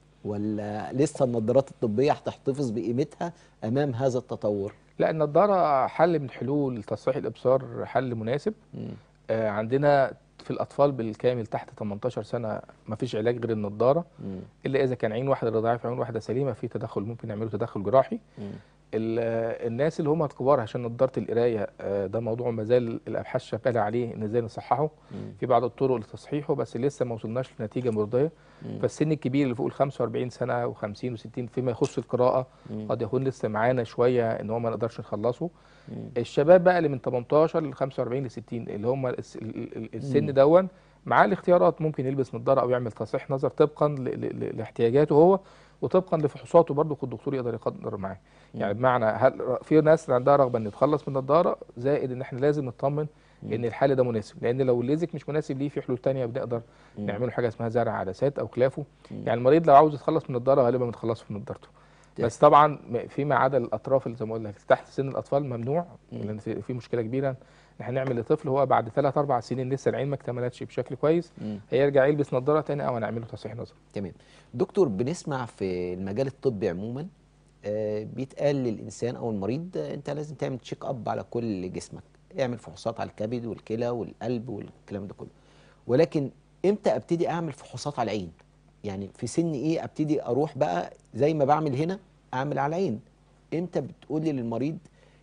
ولا لسه النظارات الطبية هتحتفظ بقيمتها أمام هذا التطور؟ لا النضاره حل من حلول تصحيح الابصار حل مناسب مم. آه، عندنا في الاطفال بالكامل تحت 18 سنه ما فيش علاج غير النضاره مم. الا اذا كان عين واحده ضعيفه عين واحده سليمه في تدخل ممكن يعملوا تدخل جراحي مم. ال- آه، الناس اللي هم الكبار عشان نضاره القرايه آه، ده موضوع ما زال الابحاث شغاله عليه ان ازاي نصححه مم. في بعض الطرق لتصحيحه بس لسه ما وصلناش لنتيجه مرضيه مم. فالسن الكبير اللي فوق ال 45 سنه و50 و60 فيما يخص القراءه مم. قد يكون لسه معانا شويه ان هو ما نقدرش نخلصه مم. الشباب بقى اللي من 18 ل 45 ل 60 اللي هم الس- ال- ال- مم. السن دون معاه الاختيارات ممكن يلبس نظاره او يعمل تصحيح نظر طبقا ل- ل- ل- لاحتياجاته هو وطبقا لفحوصاته برضه الدكتور يقدر يقدر معاه يعني بمعنى هل في ناس عندها رغبه ان يتخلص من النضاره زائد ان احنا لازم نطمن ان الحل ده مناسب لان لو الليزك مش مناسب ليه في حلول تانية بنقدر مم. نعمله حاجه اسمها زرع عدسات او كلافه مم. يعني المريض لو عاوز يتخلص من النضاره غالبا بنتخلص من نضارته ده. بس طبعا م- فيما عدا الاطراف اللي زي ما قلت لك تحت سن الاطفال ممنوع مم. لان في في مشكله كبيره ان احنا نعمل لطفل هو بعد ثلاث اربع سنين لسه العين ما اكتملتش بشكل كويس مم. هيرجع يلبس نضاره تاني او هنعمل له تصحيح نظر تمام دكتور بنسمع في المجال الطبي عموما آه، بيتقال للإنسان أو المريض آه، أنت لازم تعمل تشيك أب على كل جسمك اعمل فحوصات على الكبد والكلى والقلب والكلام ده كله ولكن إمتى أبتدي أعمل فحوصات على العين يعني في سن إيه أبتدي أروح بقى زي ما بعمل هنا أعمل على العين إمتى بتقولي للمريض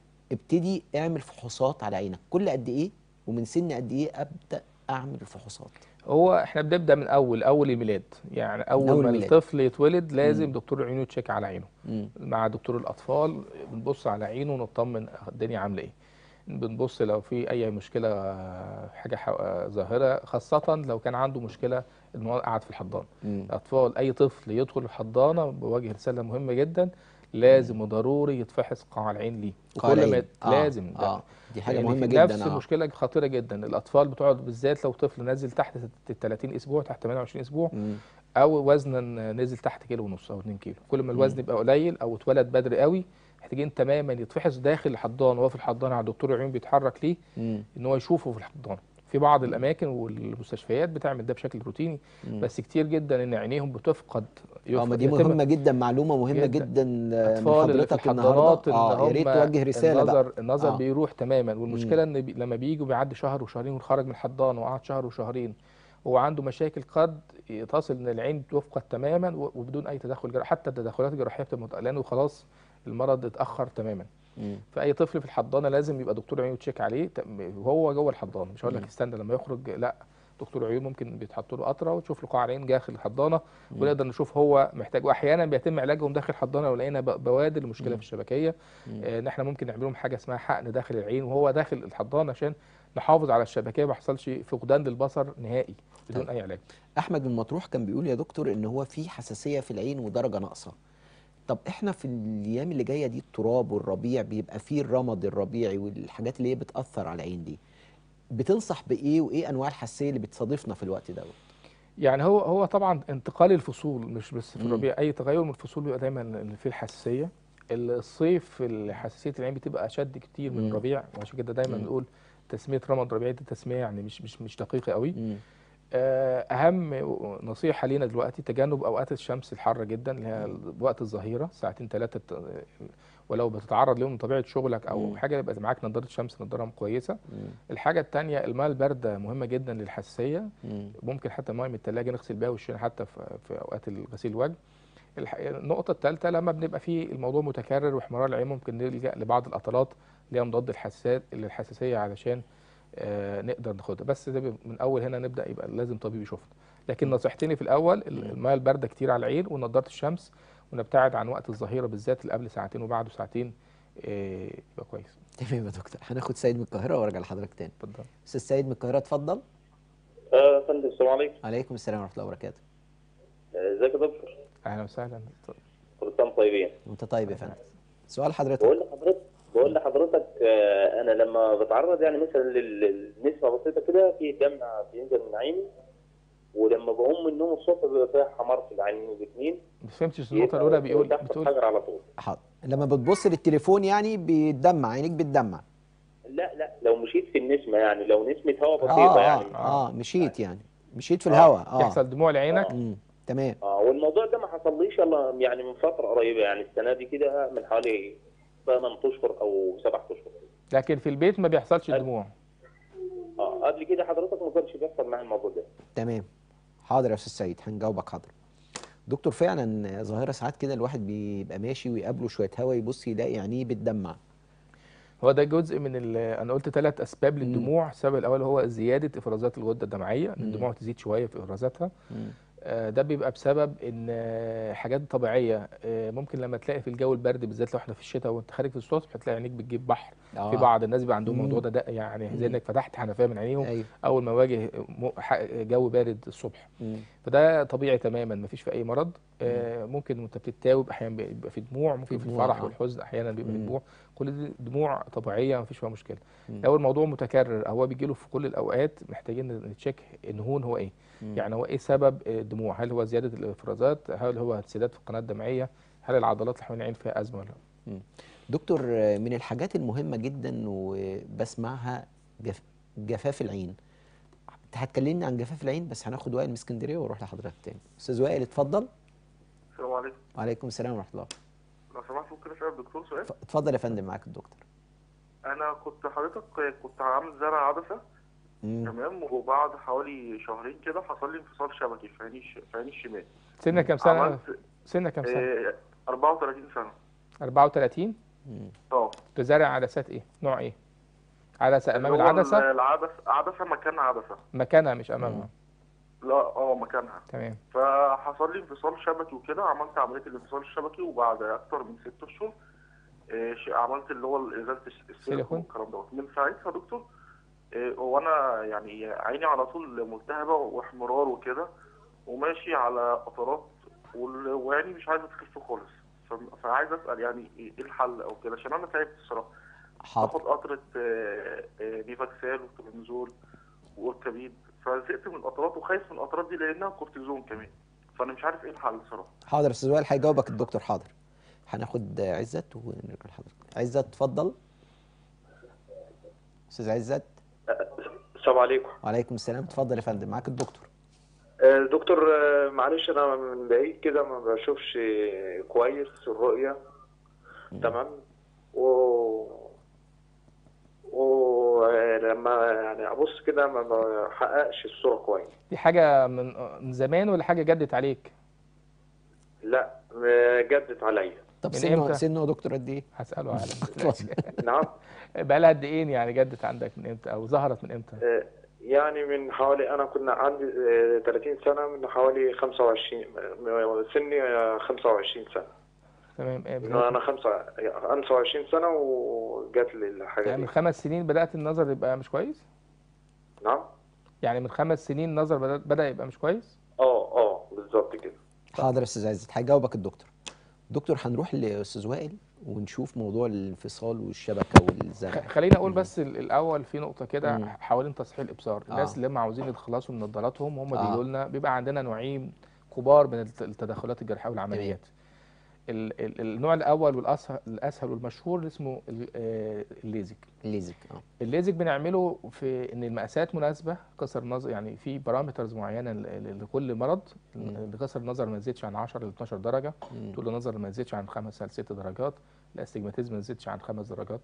ابتدي اعمل فحوصات على عينك كل قد إيه ومن سن قد إيه أبدأ أعمل الفحوصات هو احنا بنبدا من اول اول الميلاد يعني اول, أول ما الميلاد. الطفل يتولد لازم مم. دكتور العيون يتشيك على عينه مم. مع دكتور الاطفال بنبص على عينه ونطمن الدنيا عامله ايه بنبص لو في اي مشكله آه، حاجه ح- آه، ظاهره خاصه لو كان عنده مشكله ان هو قاعد في الحضانه مم. الاطفال اي طفل يدخل الحضانه بوجه رساله مهمه جدا لازم وضروري يتفحص قاع العين ليه قاع وكل ما العين. آه. لازم ده آه. دي حاجة لأن مهمة في جدا نفس آه. مشكله خطيره جدا الاطفال بتقعد بالذات لو طفل نازل تحت ال 30 اسبوع تحت 28 اسبوع مم. او وزنا نزل تحت كيلو ونص او 2 كيلو كل ما الوزن يبقى قليل او اتولد بدري قوي محتاجين تماما يتفحص داخل الحضانه وهو في الحضانه على دكتور العيون بيتحرك ليه مم. ان هو يشوفه في الحضانه في بعض الاماكن والمستشفيات بتعمل ده بشكل روتيني مم. بس كتير جدا ان عينيهم بتفقد اه ما يفقد- دي يتم مهمة جدا معلومة مهمة جدا. جدا, آه، من الاطفال اللي في حضرتك الحضانات النهارده ان اه يا ريت هم توجه رسالة النظر بقى النظر آه. بيروح تماما والمشكله ان بي لما بيجوا بيعدي شهر وشهرين وخرج من الحضانه وقعد شهر وشهرين هو عنده مشاكل قد تصل ان العين تفقد تماما و- وبدون اي تدخل جراحي حتى التدخلات الجراحيه بتبقى متقلقة لانه خلاص المرض اتاخر تماما مم. فاي طفل في الحضانه لازم يبقى دكتور عيون يتشيك عليه ت- وهو جوه الحضانه مش هقول لك مم. استنى لما يخرج لا دكتور عيون ممكن بيتحط له قطره وتشوف له قاع عين داخل الحضانه ونقدر نشوف هو محتاج واحيانا بيتم علاجهم داخل الحضانه لو لقينا ب- بوادر لمشكله في الشبكيه آه، ان احنا ممكن نعمل لهم حاجه اسمها حقن داخل العين وهو داخل الحضانه عشان نحافظ على الشبكيه ما يحصلش فقدان للبصر نهائي بدون طيب. اي علاج احمد من مطروح كان بيقول يا دكتور ان هو في حساسيه في العين ودرجه ناقصه طب احنا في الايام اللي جايه دي التراب والربيع بيبقى فيه الرمد الربيعي والحاجات اللي هي بتاثر على العين دي بتنصح بايه وايه انواع الحساسيه اللي بتصادفنا في الوقت دوت يعني هو هو طبعا انتقال الفصول مش بس في مم. الربيع اي تغير من الفصول بيبقى دايما فيه الحساسيه الصيف حساسيه العين بتبقى اشد كتير من مم. الربيع وعشان كده دايما مم. نقول تسميه رمد ربيعي دي تسميه يعني مش مش مش دقيقه قوي مم. آه، اهم نصيحه لينا دلوقتي تجنب اوقات الشمس الحاره جدا اللي هي وقت الظهيره ساعتين ثلاثه ولو بتتعرض لهم من طبيعه شغلك او مم. حاجه يبقى معاك نضاره شمس نضاره كويسه مم. الحاجه الثانيه الماء البارده مهمه جدا للحساسيه مم. ممكن حتى ميه من الثلاجه نغسل بيها وشنا حتى في, في اوقات غسيل الوجه الح- النقطه الثالثه لما بنبقى في الموضوع متكرر واحمرار العين ممكن نلجا لبعض القطرات اللي هي مضاد الحساسيه للحساسيه علشان آه، نقدر ناخدها بس ده بيبقى من اول هنا نبدا يبقى لازم طبيب يشوفنا لكن نصيحتين في الاول ال- الميه البارده كتير على العين ونضاره الشمس ونبتعد عن وقت الظهيره بالذات اللي قبل ساعتين وبعده ساعتين آه، يبقى كويس تمام يا دكتور هناخد سيد من القاهره وارجع لحضرتك تاني اتفضل استاذ سيد من القاهره اتفضل آه، فندم السلام عليكم عليكم السلام ورحمه الله وبركاته آه، ازيك يا دكتور اهلا وسهلا كل سنه وأنتم طيبين وانت طيب يا فندم سؤال حضرتك بقول لحضرتك بقول لحضرتك آه، انا لما بتعرض يعني مثلا لل- للنسمه بسيطه كده في دمع بينزل من عيني ولما بقوم من النوم الصبح بيبقى فيها حمار في العينين الاثنين ما فهمتش النقطه الاولى بيقول تحت بتقول الحجر على طول حاضر لما بتبص للتليفون يعني بيتدمع عينيك بتدمع لا لا لو مشيت في النسمه يعني لو نسمه هواء اه بسيطه اه يعني اه مشيت يعني مشيت في الهواء اه يحصل دموع لعينك مم. تمام اه والموضوع ده ما حصليش الا يعني من فتره قريبه يعني السنه دي كده من حوالي 8 اشهر او 7 اشهر لكن في البيت ما بيحصلش دموع اه قبل كده حضرتك ما كانش بيحصل معايا الموضوع ده تمام حاضر يا استاذ سعيد هنجاوبك حاضر دكتور فعلا ظاهره ساعات كده الواحد بيبقى ماشي ويقابله شويه هوا يبص يلاقي عينيه بتدمع هو ده جزء من ال- انا قلت ثلاث اسباب للدموع السبب الاول هو زياده افرازات الغده الدمعيه ان الدموع تزيد شويه في افرازاتها مم. آه، ده بيبقى بسبب ان آه، حاجات طبيعيه آه، ممكن لما تلاقي في الجو البرد بالذات لو احنا في الشتاء وانت خارج في الصبح هتلاقي عينيك بتجيب بحر آه. في بعض الناس بيبقى عندهم مم. الموضوع ده, ده يعني زي انك فتحت حنفيه من عينيهم ايوه اول ما يواجه م- ح- جو بارد الصبح مم. فده طبيعي تماما مفيش في اي مرض آه، ممكن وانت بتتاوب احيانا بيبقى في دموع ممكن في في دموع، الفرح آه. والحزن احيانا بيبقى في مم. دموع كل دي دموع طبيعيه مفيش فيها مشكله مم. لو الموضوع متكرر او هو بيجي له في كل الاوقات محتاجين نتشيك النهون هو ايه مم. يعني هو ايه سبب الدموع هل هو زياده الافرازات هل هو انسداد في القناه الدمعيه هل العضلات اللي حوالين العين فيها ازمه ولا لا دكتور آه، من الحاجات المهمه جدا وبسمعها جف... جفاف العين هتكلمني عن جفاف العين بس هناخد وائل من اسكندريه واروح لحضرتك تاني استاذ وائل اتفضل السلام عليكم وعليكم السلام ورحمه الله لو سمحت ممكن اسال الدكتور سؤال اتف- اتفضل يا فندم معاك الدكتور انا كنت حضرتك كنت عامل زرع عدسه مم. تمام وبعد حوالي شهرين كده حصل لي انفصال شبكي في عيني الش- في عيني الشمال سنك كام سنه عملت سنك كام سنه آه 34 سنه 34 مم. اه تزرع عدسات ايه نوع ايه عدسه امام اللي هو العدسه ال- العدسه عدسه مكان عدسه مكانها مش امامها لا اه مكانها تمام فحصل لي انفصال شبكي وكده عملت عمليه الانفصال الشبكي وبعد اكتر من ست اشهر آه، ش- عملت اللي هو ازاله الس- السيليكون سيليكون. والكلام دوت من ساعتها يا دكتور آه، وانا يعني عيني على طول ملتهبه واحمرار وكده وماشي على قطرات وال- وعيني مش عايزه تخف خالص ف- فعايز اسال يعني ايه الحل او كده عشان انا تعبت الصراحه حاضر باخد قطره آه، آه، نيفاكسال وترنزول واوركابيد فزهقت من القطرات وخايف من القطرات دي لانها كورتيزون كمان فانا مش عارف ايه الحل الصراحه حاضر يا استاذ وائل هيجاوبك الدكتور حاضر هناخد آه، عزت ونرجع لحضرتك عزت اتفضل استاذ عزت السلام عليكم وعليكم السلام اتفضل يا فندم معاك الدكتور آه، دكتور آه، معلش انا من بعيد كده ما بشوفش كويس الرؤية تمام و ولما يعني ابص كده ما بحققش الصورة كويس دي حاجه من من زمان ولا حاجه جدت عليك لا آه، جدت عليا طب من سنه إمتى؟ سنه يا دكتور قد ايه؟ هساله على نعم بقى لها قد ايه يعني جدت عندك من امتى او ظهرت من امتى آه، يعني من حوالي انا كنا عندي آه، 30 سنه من حوالي 25 م- سني آه، 25 سنه تمام إيه إنه انا خمسة 25 سنه وجات لي الحاجه يعني من دي خمس سنين بدأت النظر يبقى مش كويس نعم يعني من خمس سنين النظر بدأ, بدأ يبقى مش كويس اه اه بالظبط كده حاضر يا استاذ عزت هيجاوبك الدكتور دكتور هنروح لاستاذ وائل ونشوف موضوع الانفصال والشبكه والزرع خ- خليني اقول بس ال- الاول في نقطه كده مم. حوالين تصحيح الابصار الناس آه. اللي هم عاوزين يتخلصوا من نظاراتهم هم آه. بيقولوا لنا بيبقى عندنا نوعين كبار من الت- التدخلات الجراحيه والعمليات ال- ال- النوع الاول والاسهل الاسهل والمشهور اللي اسمه ال- آه، الليزك الليزك اه الليزك بنعمله في ان المقاسات مناسبه قصر النظر يعني في بارامترز معينه ل- ل- لكل مرض مم. قصر النظر ما يزيدش عن 10 ل 12 درجه مم. طول النظر ما يزيدش عن 5 ل 6 درجات الاستجماتيزم ما يزيدش عن 5 درجات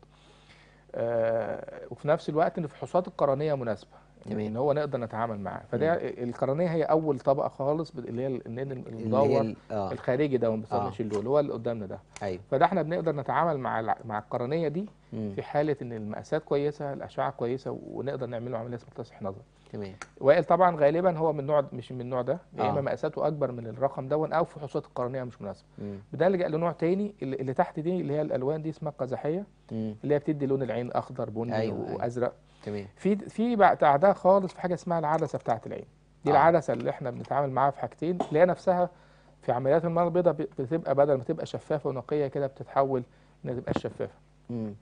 آه وفي نفس الوقت ان الفحوصات القرنيه مناسبه تمام. ان هو نقدر نتعامل معاه فده القرنيه هي اول طبقه خالص بت- اللي هي النين اللي هي المدور ال- اه الخارجي ده ما آه. بنسميهش اللي هو اللي هو اللي قدامنا ده ايوه فده احنا بنقدر نتعامل مع الع- مع القرنيه دي مم. في حاله ان المقاسات كويسه الاشعه كويسه ونقدر نعمل له عمليه اسمها تصحيح نظر تمام وائل طبعا غالبا هو من نوع مش من النوع ده يا آه. اما مقاساته اكبر من الرقم دون او فحوصات القرنيه مش مناسبه مم. بنلجا لنوع تاني اللي, اللي تحت دي اللي هي الالوان دي اسمها القزحيه مم. اللي هي بتدي لون العين اخضر بني أيوة، أيوة. وازرق تمام في في بعدها خالص في حاجه اسمها العدسه بتاعه العين دي آه. العدسه اللي احنا بنتعامل معاها في حاجتين اللي هي نفسها في عمليات المرض البيضاء ب- بتبقى بدل ما تبقى شفافه ونقيه كده بتتحول انها تبقى شفافه مم.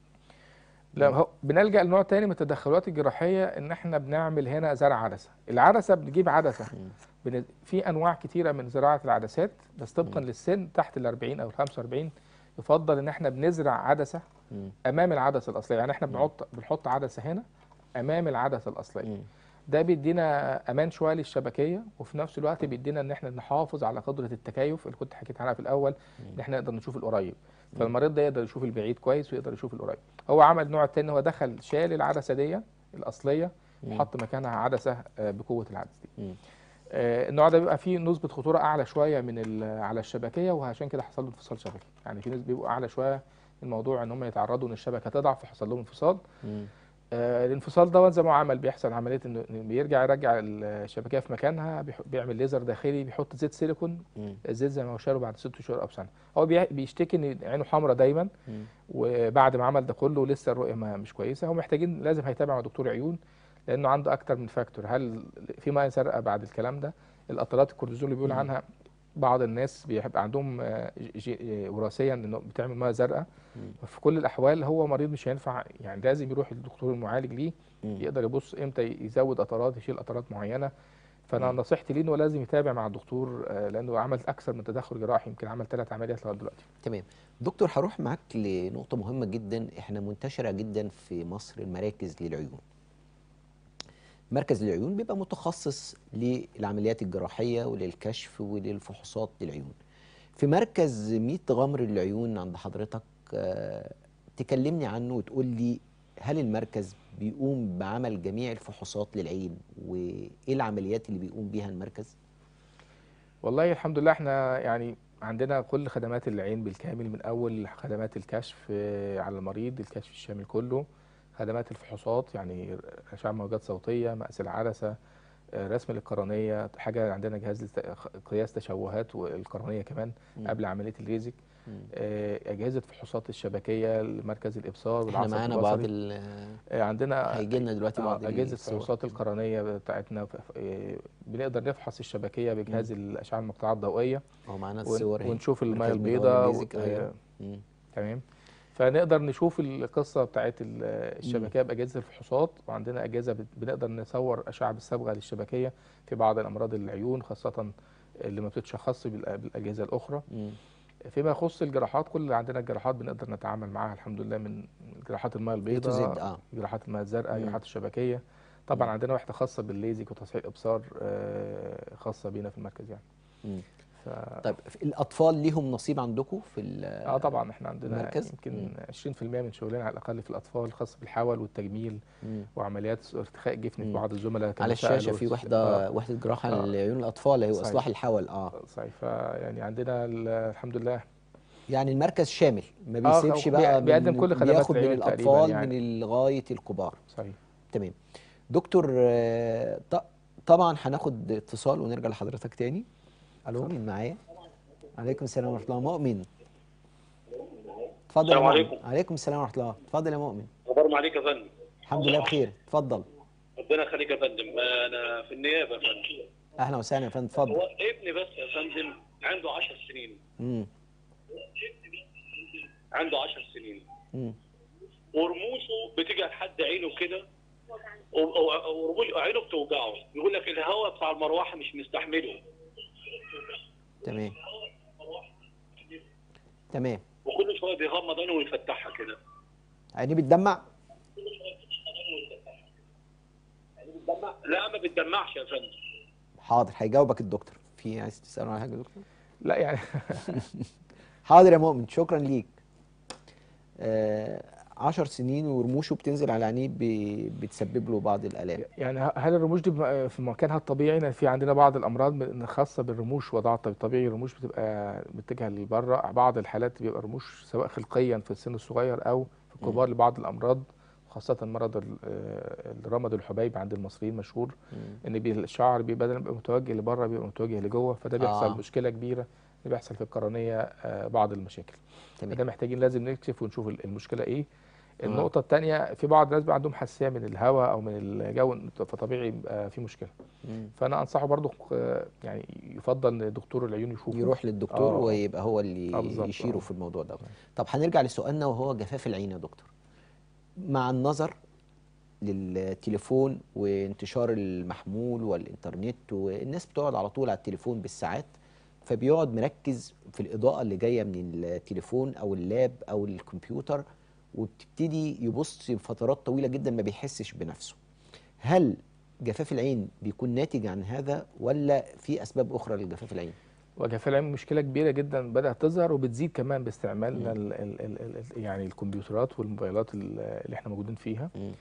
لا هو بنلجا لنوع تاني من التدخلات الجراحيه ان احنا بنعمل هنا زرع عدسه العدسه بنجيب عدسه بن... في انواع كتيره من زراعه العدسات بس طبقا للسن تحت ال 40 او ال 45 يفضل ان احنا بنزرع عدسه مم. امام العدسه الاصليه يعني احنا بنحط بنحط عدسه هنا امام العدسه الاصليه مم. ده بيدينا امان شويه للشبكيه وفي نفس الوقت بيدينا ان احنا نحافظ على قدره التكيف اللي كنت حكيت عنها في الاول ان احنا نقدر نشوف القريب فالمريض ده يقدر يشوف البعيد كويس ويقدر يشوف القريب هو عمل نوع تاني هو دخل شال العدسه دي الاصليه وحط مكانها عدسه آه، بقوه العدسه دي مم. آه، النوع ده بيبقى فيه نسبه خطوره اعلى شويه من ال- على الشبكيه وعشان كده حصل له انفصال شبكي يعني في ناس بيبقوا اعلى شويه الموضوع ان هم يتعرضوا ان الشبكه تضعف فحصل لهم انفصال مم. آه، الانفصال دوت زي ما هو عمل بيحصل عمليه انه إنه بيرجع يرجع الشبكيه في مكانها بيح- بيعمل ليزر داخلي بيحط زيت سيليكون مم. الزيت زي ما هو شاله بعد ست شهور او سنه هو بي- بيشتكي ان عينه حمراء دايما مم. وبعد ما عمل ده كله لسه الرؤيه ما مش كويسه هو محتاجين لازم هيتابع مع دكتور عيون لانه عنده اكتر من فاكتور هل في ميه زرقاء بعد الكلام ده القطرات الكورتيزون اللي بيقول عنها بعض الناس بيبقى عندهم آه، جي- آه، وراثيا انه بتعمل ميه زرقاء في كل الاحوال هو مريض مش هينفع يعني لازم يروح للدكتور المعالج ليه مم. يقدر يبص امتى يزود قطرات يشيل قطرات معينه فانا نصيحتي ليه انه لازم يتابع مع الدكتور آه، لانه عمل اكثر من تدخل جراحي يمكن عمل ثلاث عمليات لغايه دلوقتي تمام دكتور هروح معاك لنقطة مهمة جدا احنا منتشرة جدا في مصر المراكز للعيون مركز للعيون بيبقى متخصص للعمليات الجراحية وللكشف وللفحوصات للعيون في مركز ميت غمر للعيون عند حضرتك آه، تكلمني عنه وتقول لي هل المركز بيقوم بعمل جميع الفحوصات للعين وايه العمليات اللي بيقوم بيها المركز والله الحمد لله احنا يعني عندنا كل خدمات العين بالكامل من اول خدمات الكشف آه، على المريض الكشف الشامل كله خدمات الفحوصات يعني اشعه موجات صوتيه مقاس العدسه آه، رسم القرنيه حاجه عندنا جهاز لت- قياس تشوهات والقرنيه كمان مم. قبل عمليه الليزك مم. آه، اجهزه فحوصات الشبكيه لمركز الابصار احنا والعصب معانا بعض البصري ال- آه، عندنا هيجي لنا دلوقتي آه، بعض اجهزه الصور. الفحوصات القرنيه بتاعتنا ف- ف- آه، بنقدر نفحص الشبكيه بجهاز الاشعه المقطعات الضوئيه اهو معانا ون- الصور اهي. ونشوف الميه مركز ميت غمر البيضاء الليزك، أيوة. و- مم. تمام فنقدر نشوف القصه بتاعت ال- الشبكيه باجهزه الفحوصات وعندنا اجهزه بت- بنقدر نصور اشعه بالصبغه للشبكيه في بعض الامراض العيون خاصه اللي ما بتتشخصش بالأ- بالاجهزه الاخرى مم. فيما يخص الجراحات كل اللي عندنا الجراحات بنقدر نتعامل معاها الحمد لله من جراحات الميه A to Z، البيضاء اه جراحات الميه الزرقاء مم. جراحات الشبكيه طبعا مم. عندنا وحده خاصه بالليزك وتصحيح الابصار آه، خاصه بينا في المركز يعني مم. ف... طيب في الاطفال ليهم نصيب عندكم في ال- اه طبعا احنا عندنا المركز؟ يمكن مم. 20% من شغلنا على الاقل في الاطفال خاص بالحول والتجميل مم. وعمليات ارتخاء جفن في مم. بعض الزملاء كانوا على الشاشه سألوا في س- وحده آه، وحده جراحه آه. لعيون الاطفال هي صحيح. اصلاح الحول اه صحيح فيعني عندنا ال- الحمد لله يعني المركز شامل ما آه، بيسيبش بي- بقى بيقدم من- كل خدمات بياخد من العيون تقريباً الاطفال يعني. من لغايه الكبار صحيح تمام دكتور آه، ط- طبعا هناخد اتصال ونرجع لحضرتك تاني الو مين معايا عليكم السلام ورحمه الله مؤمن اتفضل يا السلام مؤمن. عليكم. عليكم السلام ورحمه الله اتفضل يا مؤمن اخباركم عليك يا فندم الحمد لله بخير اتفضل ربنا يخليك يا فندم انا في النيابه يا فندم اهلا وسهلا يا فندم اتفضل هو ابني بس يا فندم عنده 10 سنين امم عنده 10 سنين امم ورموشه بتيجي لحد عينه كده و- و- ورموش عينه بتوجعه يقول لك الهواء بتاع المروحه مش مستحمله تمام تمام وكل شويه بيغمض عينه ويفتحها كده عينيه بتدمع لا ما بتدمعش يا فندم حاضر هيجاوبك الدكتور في عايز تساله على حاجه يا دكتور لا يعني حاضر يا مؤمن شكرا ليك آه عشر سنين ورموشه بتنزل على عينيه ب- بتسبب له بعض الالام يعني ه- هل الرموش دي بم- في مكانها الطبيعي لان في عندنا بعض الامراض م- خاصه بالرموش وضعها الطبيعي الرموش بتبقى متجهه لبره بعض الحالات بيبقى رموش سواء خلقيا في السن الصغير او في الكبار لبعض الامراض خاصة مرض ال- آه، الرمد الحبيب عند المصريين مشهور ان بي- الشعر بيبقى بدل ما يبقى متوجه لبره بيبقى متوجه لجوه فده بيحصل آه. مشكلة كبيرة اللي بيحصل في القرنية آه، بعض المشاكل تمام. فده محتاجين لازم نكشف ونشوف ال- المشكلة ايه النقطة الثانية في بعض الناس بيبقى عندهم حساسية من الهواء أو من الجو فطبيعي يبقى في مشكلة مم. فأنا أنصحه برضو آه، يعني يفضل إن دكتور العيون يشوفه يروح للدكتور آه. ويبقى هو اللي آه، بالظبط، يشيره آه. في الموضوع ده طب هنرجع لسؤالنا وهو جفاف العين يا دكتور مع النظر للتليفون وانتشار المحمول والانترنت والناس بتقعد على طول على التليفون بالساعات فبيقعد مركز في الإضاءة اللي جاية من التليفون أو اللاب أو الكمبيوتر وبتبتدي يبص فترات طويلة جدا ما بيحسش بنفسه هل جفاف العين بيكون ناتج عن هذا ولا في أسباب أخرى لجفاف العين؟ وجفاف العين مشكلة كبيرة جدا بدأت تظهر وبتزيد كمان باستعمالنا ال ال ال ال يعني الكمبيوترات والموبايلات ال- اللي احنا موجودين فيها مم.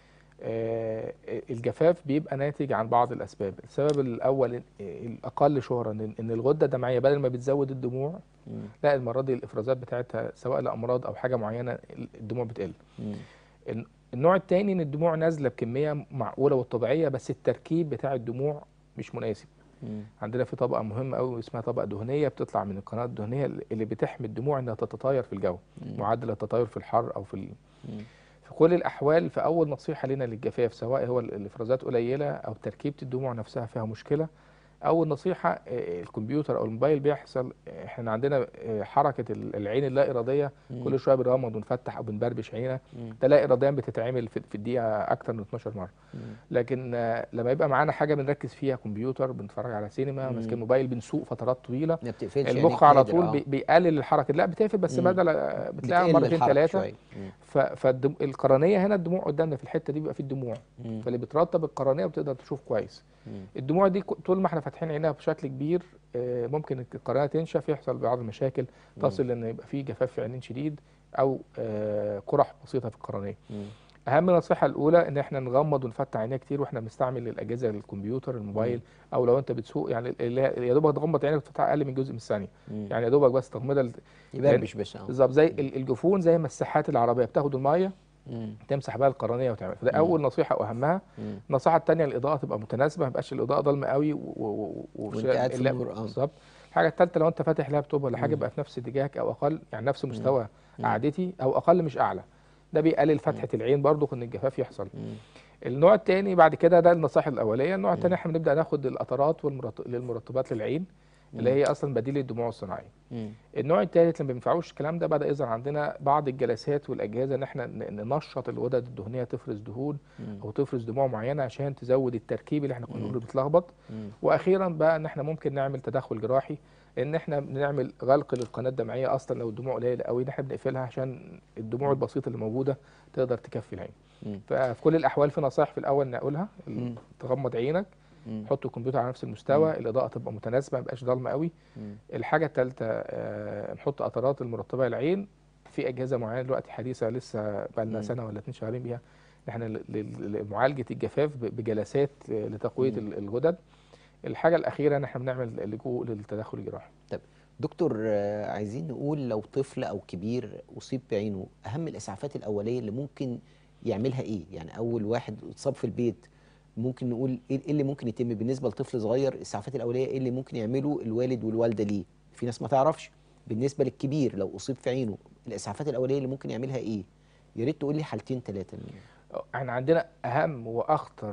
آه، الجفاف بيبقى ناتج عن بعض الأسباب السبب الأول آه، الأقل شهرة إن إن الغدة الدمعية بدل ما بتزود الدموع مم. لا المرة دي الإفرازات بتاعتها سواء لأمراض أو حاجة معينة الدموع بتقل مم. الن- النوع التاني ان الدموع نازله بكميه معقوله والطبيعيه بس التركيب بتاع الدموع مش مناسب مم. عندنا في طبقه مهمه قوي اسمها طبقه دهنيه بتطلع من القناه الدهنيه اللي بتحمي الدموع انها تتطاير في الجو معدل التطاير في الحر او في ال... مم. في كل الاحوال في اول نصيحه لنا للجفاف سواء هو ال- الافرازات قليله او تركيبه الدموع نفسها فيها مشكله اول نصيحه آه، الكمبيوتر او الموبايل بيحصل آه، احنا عندنا آه، حركه ال- العين اللا اراديه مم. كل شويه بنغمض ونفتح او بنبربش عيننا مم. ده لا اراديا بتتعمل في في الدقيقه اكتر من 12 مره مم. لكن آه، لما يبقى معانا حاجه بنركز فيها كمبيوتر بنتفرج على سينما مم. ماسكين موبايل بنسوق فترات طويله ما بتقفلش المخ عينيك على قادر، طول آه. بي- بيقلل الحركه لا بتقفل بس مم. بدل آه، بتلاقيها بتقل مرتين الحركة ثلاثه شوية. مم. فالقرنيه هنا الدموع قدامنا في الحته دي بيبقى في الدموع مم. فاللي بترطب القرنيه وبتقدر تشوف كويس مم. الدموع دي ك- طول ما احنا فاتحين عينيها بشكل كبير آه، ممكن القرنيه تنشف يحصل بعض المشاكل تصل ان يبقى في جفاف في عينين شديد او آه، قرح بسيطه في القرنيه مم. اهم نصيحه الاولى ان احنا نغمض ونفتح عينينا كتير واحنا بنستعمل الاجهزه الكمبيوتر الموبايل او لو انت بتسوق يعني اللي هي- يا دوبك تغمض عينك وتفتحها اقل من جزء من الثانيه مم. يعني يا دوبك بس تغمضها ال- يبربش بس اه بالظبط زي ال- الجفون زي مساحات العربيه بتاخد الميه مم. تمسح بقى القرنيه وتعمل فده مم. اول نصيحه واهمها مم. النصيحه الثانيه الاضاءه تبقى متناسبه ما يبقاش الاضاءه ضلمه قوي و- و- و- وانت قاعد في اللاب- النور، آه. بالظبط الحاجه الثالثه لو انت فاتح لابتوب ولا حاجه مم. يبقى في نفس اتجاهك او اقل يعني نفس مستوى مم. قعدتي او اقل مش اعلى ده بيقلل فتحه العين برضو ان الجفاف يحصل مم. النوع الثاني بعد كده ده النصائح الاوليه النوع الثاني احنا بنبدا ناخد القطرات والمرط... للمرطبات للعين اللي هي اصلا بديل الدموع الصناعيه مم. النوع الثالث اللي ما بينفعوش الكلام ده بدا يظهر عندنا بعض الجلسات والاجهزه ان احنا ن- ننشط الغدد الدهنيه تفرز دهون مم. او تفرز دموع معينه عشان تزود التركيب اللي احنا كنا مم. بنقول بتلخبط مم. واخيرا بقى ان احنا ممكن نعمل تدخل جراحي ان احنا بنعمل غلق للقناه الدمعيه اصلا لو الدموع قليله قوي ان احنا بنقفلها عشان الدموع البسيطه اللي موجوده تقدر تكفي العين مم. ففي كل الاحوال في نصائح في الاول نقولها مم. تغمض عينك مم. حط الكمبيوتر على نفس المستوى الاضاءه تبقى متناسبه ما يبقاش ضلمه قوي مم. الحاجه الثالثه آه، نحط قطرات المرطبه للعين في اجهزه معينه دلوقتي حديثه لسه بقى لنا مم. سنه ولا اتنين شغالين بيها إن احنا ل- ل- لمعالجه الجفاف ب- بجلسات آه، لتقويه مم. ال- الغدد الحاجه الاخيره ان احنا بنعمل لجوء للتدخل الجراحي طب دكتور آه، عايزين نقول لو طفل او كبير اصيب بعينه اهم الاسعافات الاوليه اللي ممكن يعملها ايه يعني اول واحد اتصاب في البيت ممكن نقول ايه إيه اللي ممكن يتم بالنسبه لطفل صغير الاسعافات الاوليه ايه اللي ممكن يعمله الوالد والوالده ليه في ناس ما تعرفش بالنسبه للكبير لو اصيب في عينه الاسعافات الاوليه اللي ممكن يعملها ايه يا ريت تقول لي حالتين ثلاثه احنا عندنا اهم واخطر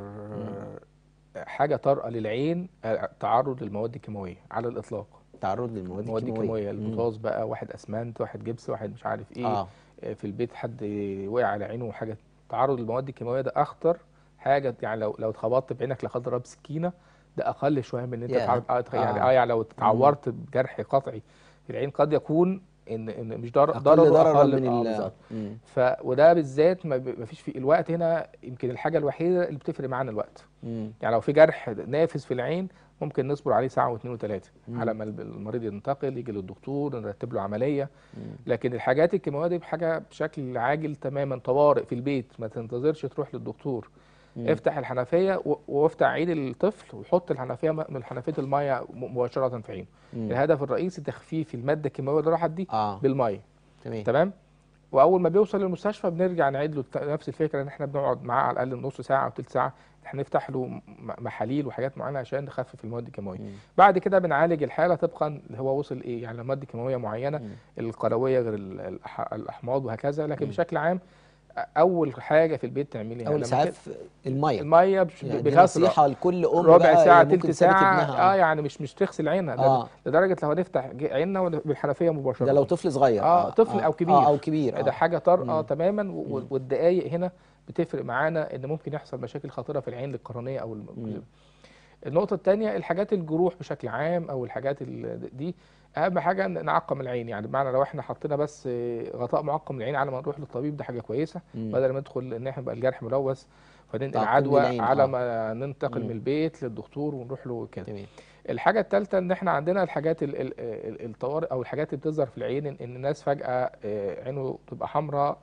حاجه طارئه للعين التعرض للمواد الكيماويه على الاطلاق تعرض للمواد المواد الكيماويه الكيماويه البوتاز بقى واحد اسمنت واحد جبس واحد مش عارف ايه آه. آه. في البيت حد وقع على عينه وحاجه تعرض للمواد الكيماويه ده اخطر حاجه يعني لو لو اتخبطت بعينك لا قدر الله بسكينه ده اقل شويه من ان انت ياه. تتعرض آه تخ- يعني آه. اه يعني لو اتعورت بجرح قطعي في العين قد يكون ان ان مش ضرر اقل ضرره ضررا اقل من آه ال بالظبط مم. ف وده بالذات ما ب- ما فيش في الوقت هنا يمكن الحاجه الوحيده اللي بتفرق معانا الوقت مم. يعني لو في جرح نافذ في العين ممكن نصبر عليه ساعه واثنين وثلاثه مم. على ما الب- المريض ينتقل يجي للدكتور نرتب له عمليه مم. لكن الحاجات الكيماويه دي بحاجه بشكل عاجل تماما طوارئ في البيت ما تنتظرش تروح للدكتور مم. افتح الحنفيه و- وافتح عين الطفل وحط الحنفيه م- من حنفيه الميه م- مباشره في عينه مم. الهدف الرئيسي تخفيف الماده الكيماويه اللي راحت دي اه بالميه تمام تمام واول ما بيوصل للمستشفى بنرجع نعيد له الت- نفس الفكره ان احنا بنقعد معاه على الاقل نص ساعه او ثلث ساعه هنفتح له م- محاليل وحاجات معينه عشان نخفف المواد الكيماويه مم. بعد كده بنعالج الحاله طبقا اللي هو وصل ايه يعني ماده كيماويه معينه مم. القلويه غير ال- الأح- الاحماض وهكذا لكن مم. بشكل عام أ- اول حاجه في البيت تعمليها اول لما اسعاف الميه الميه بش- يعني دي بكثره نصيحه لكل ام ربع بقى ساعه اللي ممكن تلت تسابق ساعه ابنها اه يعني مش مش تغسل عينها ده اه لدرجه لو هنفتح ج- عيننا ون- بالحنفيه مباشره ده لو طفل صغير اه طفل او كبير اه او كبير ده آه. حاجه طارئه مم. تماما و- مم. والدقائق هنا بتفرق معانا ان ممكن يحصل مشاكل خطيره في العين القرنيه او مم. الم... النقطه الثانيه الحاجات الجروح بشكل عام او الحاجات ال- دي اهم حاجه ان نعقم العين يعني بمعنى لو احنا حطينا بس غطاء معقم للعين على ما نروح للطبيب ده حاجه كويسه مم. بدل ما ندخل ان احنا يبقى الجرح ملوث فننقل تعقيم عدوى للعين، على آه. ما ننتقل مم. من البيت للدكتور ونروح له كده تمام الحاجه الثالثه ان احنا عندنا الحاجات ال- ال- ال- الطوارئ او الحاجات اللي بتظهر في العين ان إن الناس فجاه آه، عينه تبقى حمراء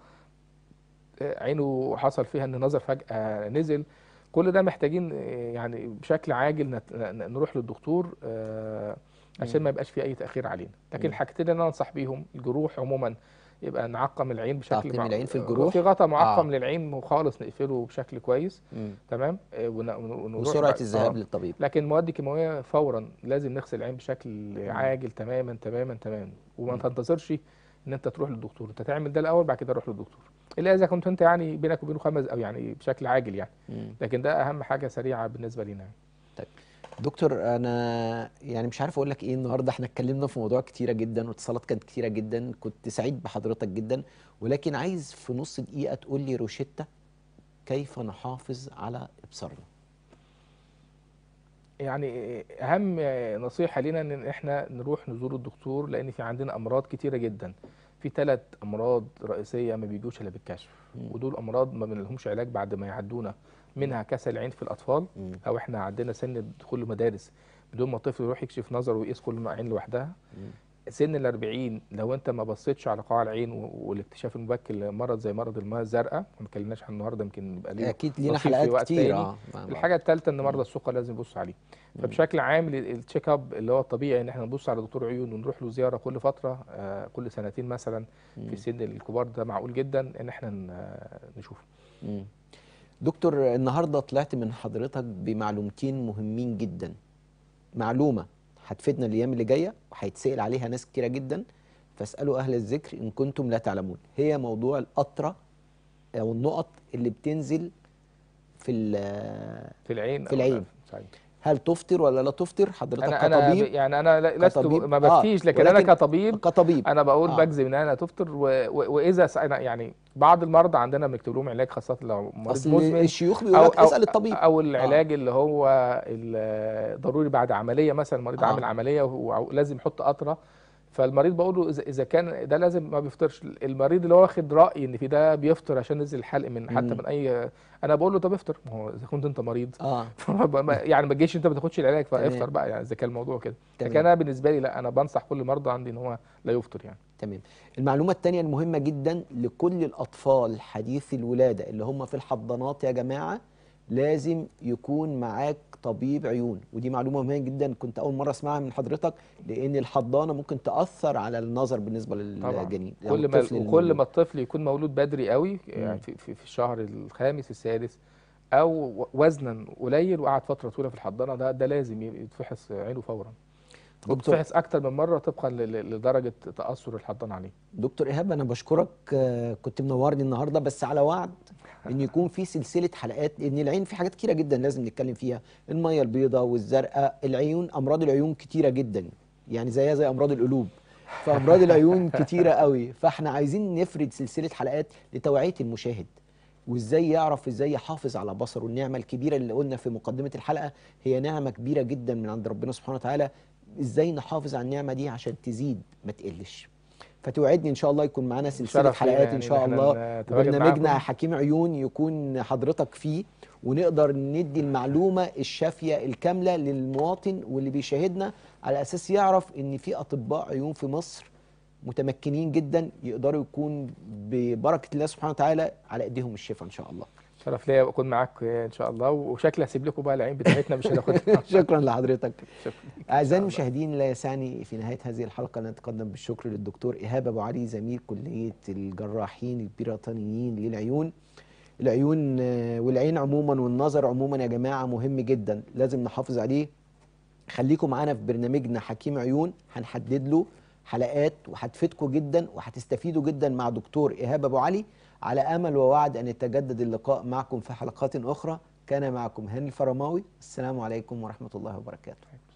آه، عينه حصل فيها ان النظر فجاه نزل كل ده محتاجين آه، يعني بشكل عاجل نت- ن- نروح للدكتور آه، عشان مم. ما يبقاش في اي تاخير علينا لكن مم. الحاجتين اللي انا انصح بيهم الجروح عموما يبقى نعقم العين بشكل تعقيم مع- العين في آه، الجروح؟ في غطاء معقم آه. للعين خالص نقفله بشكل كويس مم. تمام آه، ون- ون- ونروح وسرعه بعد- الذهاب آه. للطبيب لكن مواد كيماويه فورا لازم نغسل العين بشكل عاجل تماما تماما تماما وما مم. تنتظرش ان انت تروح للدكتور انت تعمل ده الاول بعد كده روح للدكتور الا اذا كنت انت يعني بينك وبينه خمس او يعني بشكل عاجل يعني مم. لكن ده اهم حاجه سريعه بالنسبه لنا دكتور انا يعني مش عارف اقول لك ايه النهارده احنا اتكلمنا في مواضيع كتيره جدا واتصالات كانت كتيره جدا كنت سعيد بحضرتك جدا ولكن عايز في نص دقيقه تقول لي روشتة كيف نحافظ على ابصارنا يعني اهم نصيحه لينا ان احنا نروح نزور الدكتور لان في عندنا امراض كتيره جدا في ثلاث امراض رئيسيه ما بيجوش الا بالكشف مم. ودول امراض ما بنلهمش علاج بعد ما يعدونا منها كسل العين في الاطفال مم. او احنا عندنا سن دخول المدارس بدون ما الطفل يروح يكشف نظره ويقيس كل عين لوحدها مم. سن ال 40 لو انت ما بصيتش على قاع العين و- والاكتشاف المبكر لمرض زي مرض المياه الزرقاء ما اتكلمناش عنه النهارده يمكن يبقى ليه اكيد لينا نصيب في حلقات وقت كتير تاني. اه مع بعض. الحاجه الثالثه ان مرضى السكر لازم نبص عليه فبشكل عام ال- التشيك اب اللي هو الطبيعي ان احنا نبص على دكتور عيون ونروح له زياره كل فتره آه، كل سنتين مثلا مم. في سن الكبار ده معقول جدا ان احنا ن- آه، نشوفه مم. دكتور النهارده طلعت من حضرتك بمعلومتين مهمين جدا معلومه هتفيدنا الايام اللي جايه وهيتسال عليها ناس كتيره جدا فاسالوا اهل الذكر ان كنتم لا تعلمون هي موضوع القطره او النقط اللي بتنزل في ال- في العين في أو- العين. صحيح. هل تفطر ولا لا تفطر حضرتك انا انا ب- كطبيب يعني انا لا- لست كطبيب؟ ما آه، بفتيش لكن انا ولكن كطبيب كطبيب انا بقول آه. بجزم ان انا تفطر و... و... واذا س... أنا يعني بعض المرضى عندنا بنكتب لهم علاج خاصه لو مريض اصل مزمن الشيوخ بيقول لك اسال الطبيب او العلاج اللي هو ال- ضروري بعد عمليه مثلا المريض آه. عامل عمليه ولازم يحط قطره فالمريض بقول له اذا اذا كان ده لازم ما بيفطرش المريض اللي هو واخد راي ان في ده بيفطر عشان نزل الحلق من حتى مم. من اي انا بقول له طب افطر ما هو اذا كنت انت مريض اه فما- يعني ما تجيش انت ما تاخدش العلاج تمام. فافطر بقى يعني اذا كان الموضوع كده تمام. لكن انا بالنسبه لي لا انا بنصح كل المرضى عندي ان هو لا يفطر يعني تمام المعلومة التانية المهمة جدا لكل الأطفال حديثي الولادة اللي هم في الحضانات يا جماعة لازم يكون معاك طبيب عيون ودي معلومة مهمة جدا كنت أول مرة أسمعها من حضرتك لأن الحضانة ممكن تأثر على النظر بالنسبة طبعا للجنين أو كل ما الطفل وكل المولود. ما الطفل يكون مولود بدري قوي مم. يعني في, في, في الشهر الخامس السادس او وزنا قليل وقعد فتره طويله في الحضانه ده ده لازم يتفحص عينه فورا دكتور وبتفحص اكتر من مره طبقا ل- ل- لدرجه تاثر الحضانه عليه دكتور ايهاب انا بشكرك آه، كنت منورني النهارده بس على وعد ان يكون في سلسله حلقات لان العين في حاجات كتيره جدا لازم نتكلم فيها الميه البيضاء والزرقاء العيون امراض العيون كتيره جدا يعني زيها زي امراض القلوب فامراض العيون كتيره قوي فاحنا عايزين نفرد سلسله حلقات لتوعيه المشاهد وازاي يعرف ازاي يحافظ على بصره النعمه الكبيره اللي قلنا في مقدمه الحلقه هي نعمه كبيره جدا من عند ربنا سبحانه وتعالى ازاي نحافظ على النعمه دي عشان تزيد ما تقلش فتوعدني ان شاء الله يكون معانا سلسله شرف لينا حلقات ان يعني شاء إحنا الله نتواجد وبرنامجنا معاكم. حكيم عيون يكون حضرتك فيه ونقدر ندي المعلومه الشافيه الكامله للمواطن واللي بيشاهدنا على اساس يعرف ان في اطباء عيون في مصر متمكنين جدا يقدروا يكون ببركه الله سبحانه وتعالى على ايديهم الشفاء ان شاء الله شرف ليا اكون معاك ان شاء الله وشكلي هسيب لكم بقى العين بتاعتنا مش هناخدها شكرا لحضرتك شكرا أعزائي المشاهدين لا يسعني في نهاية هذه الحلقة أن أتقدم بالشكر للدكتور إيهاب أبو علي زميل كلية الجراحين البريطانيين للعيون العيون آه، والعين عموما والنظر عموما يا جماعة مهم جدا لازم نحافظ عليه خليكم معانا في برنامجنا حكيم عيون هنحدد له حلقات وهتفيدكم جدا وهتستفيدوا جدا مع دكتور إيهاب أبو علي على أمل ووعد أن يتجدد اللقاء معكم في حلقات أخرى كان معكم هاني الفرماوي السلام عليكم ورحمة الله وبركاته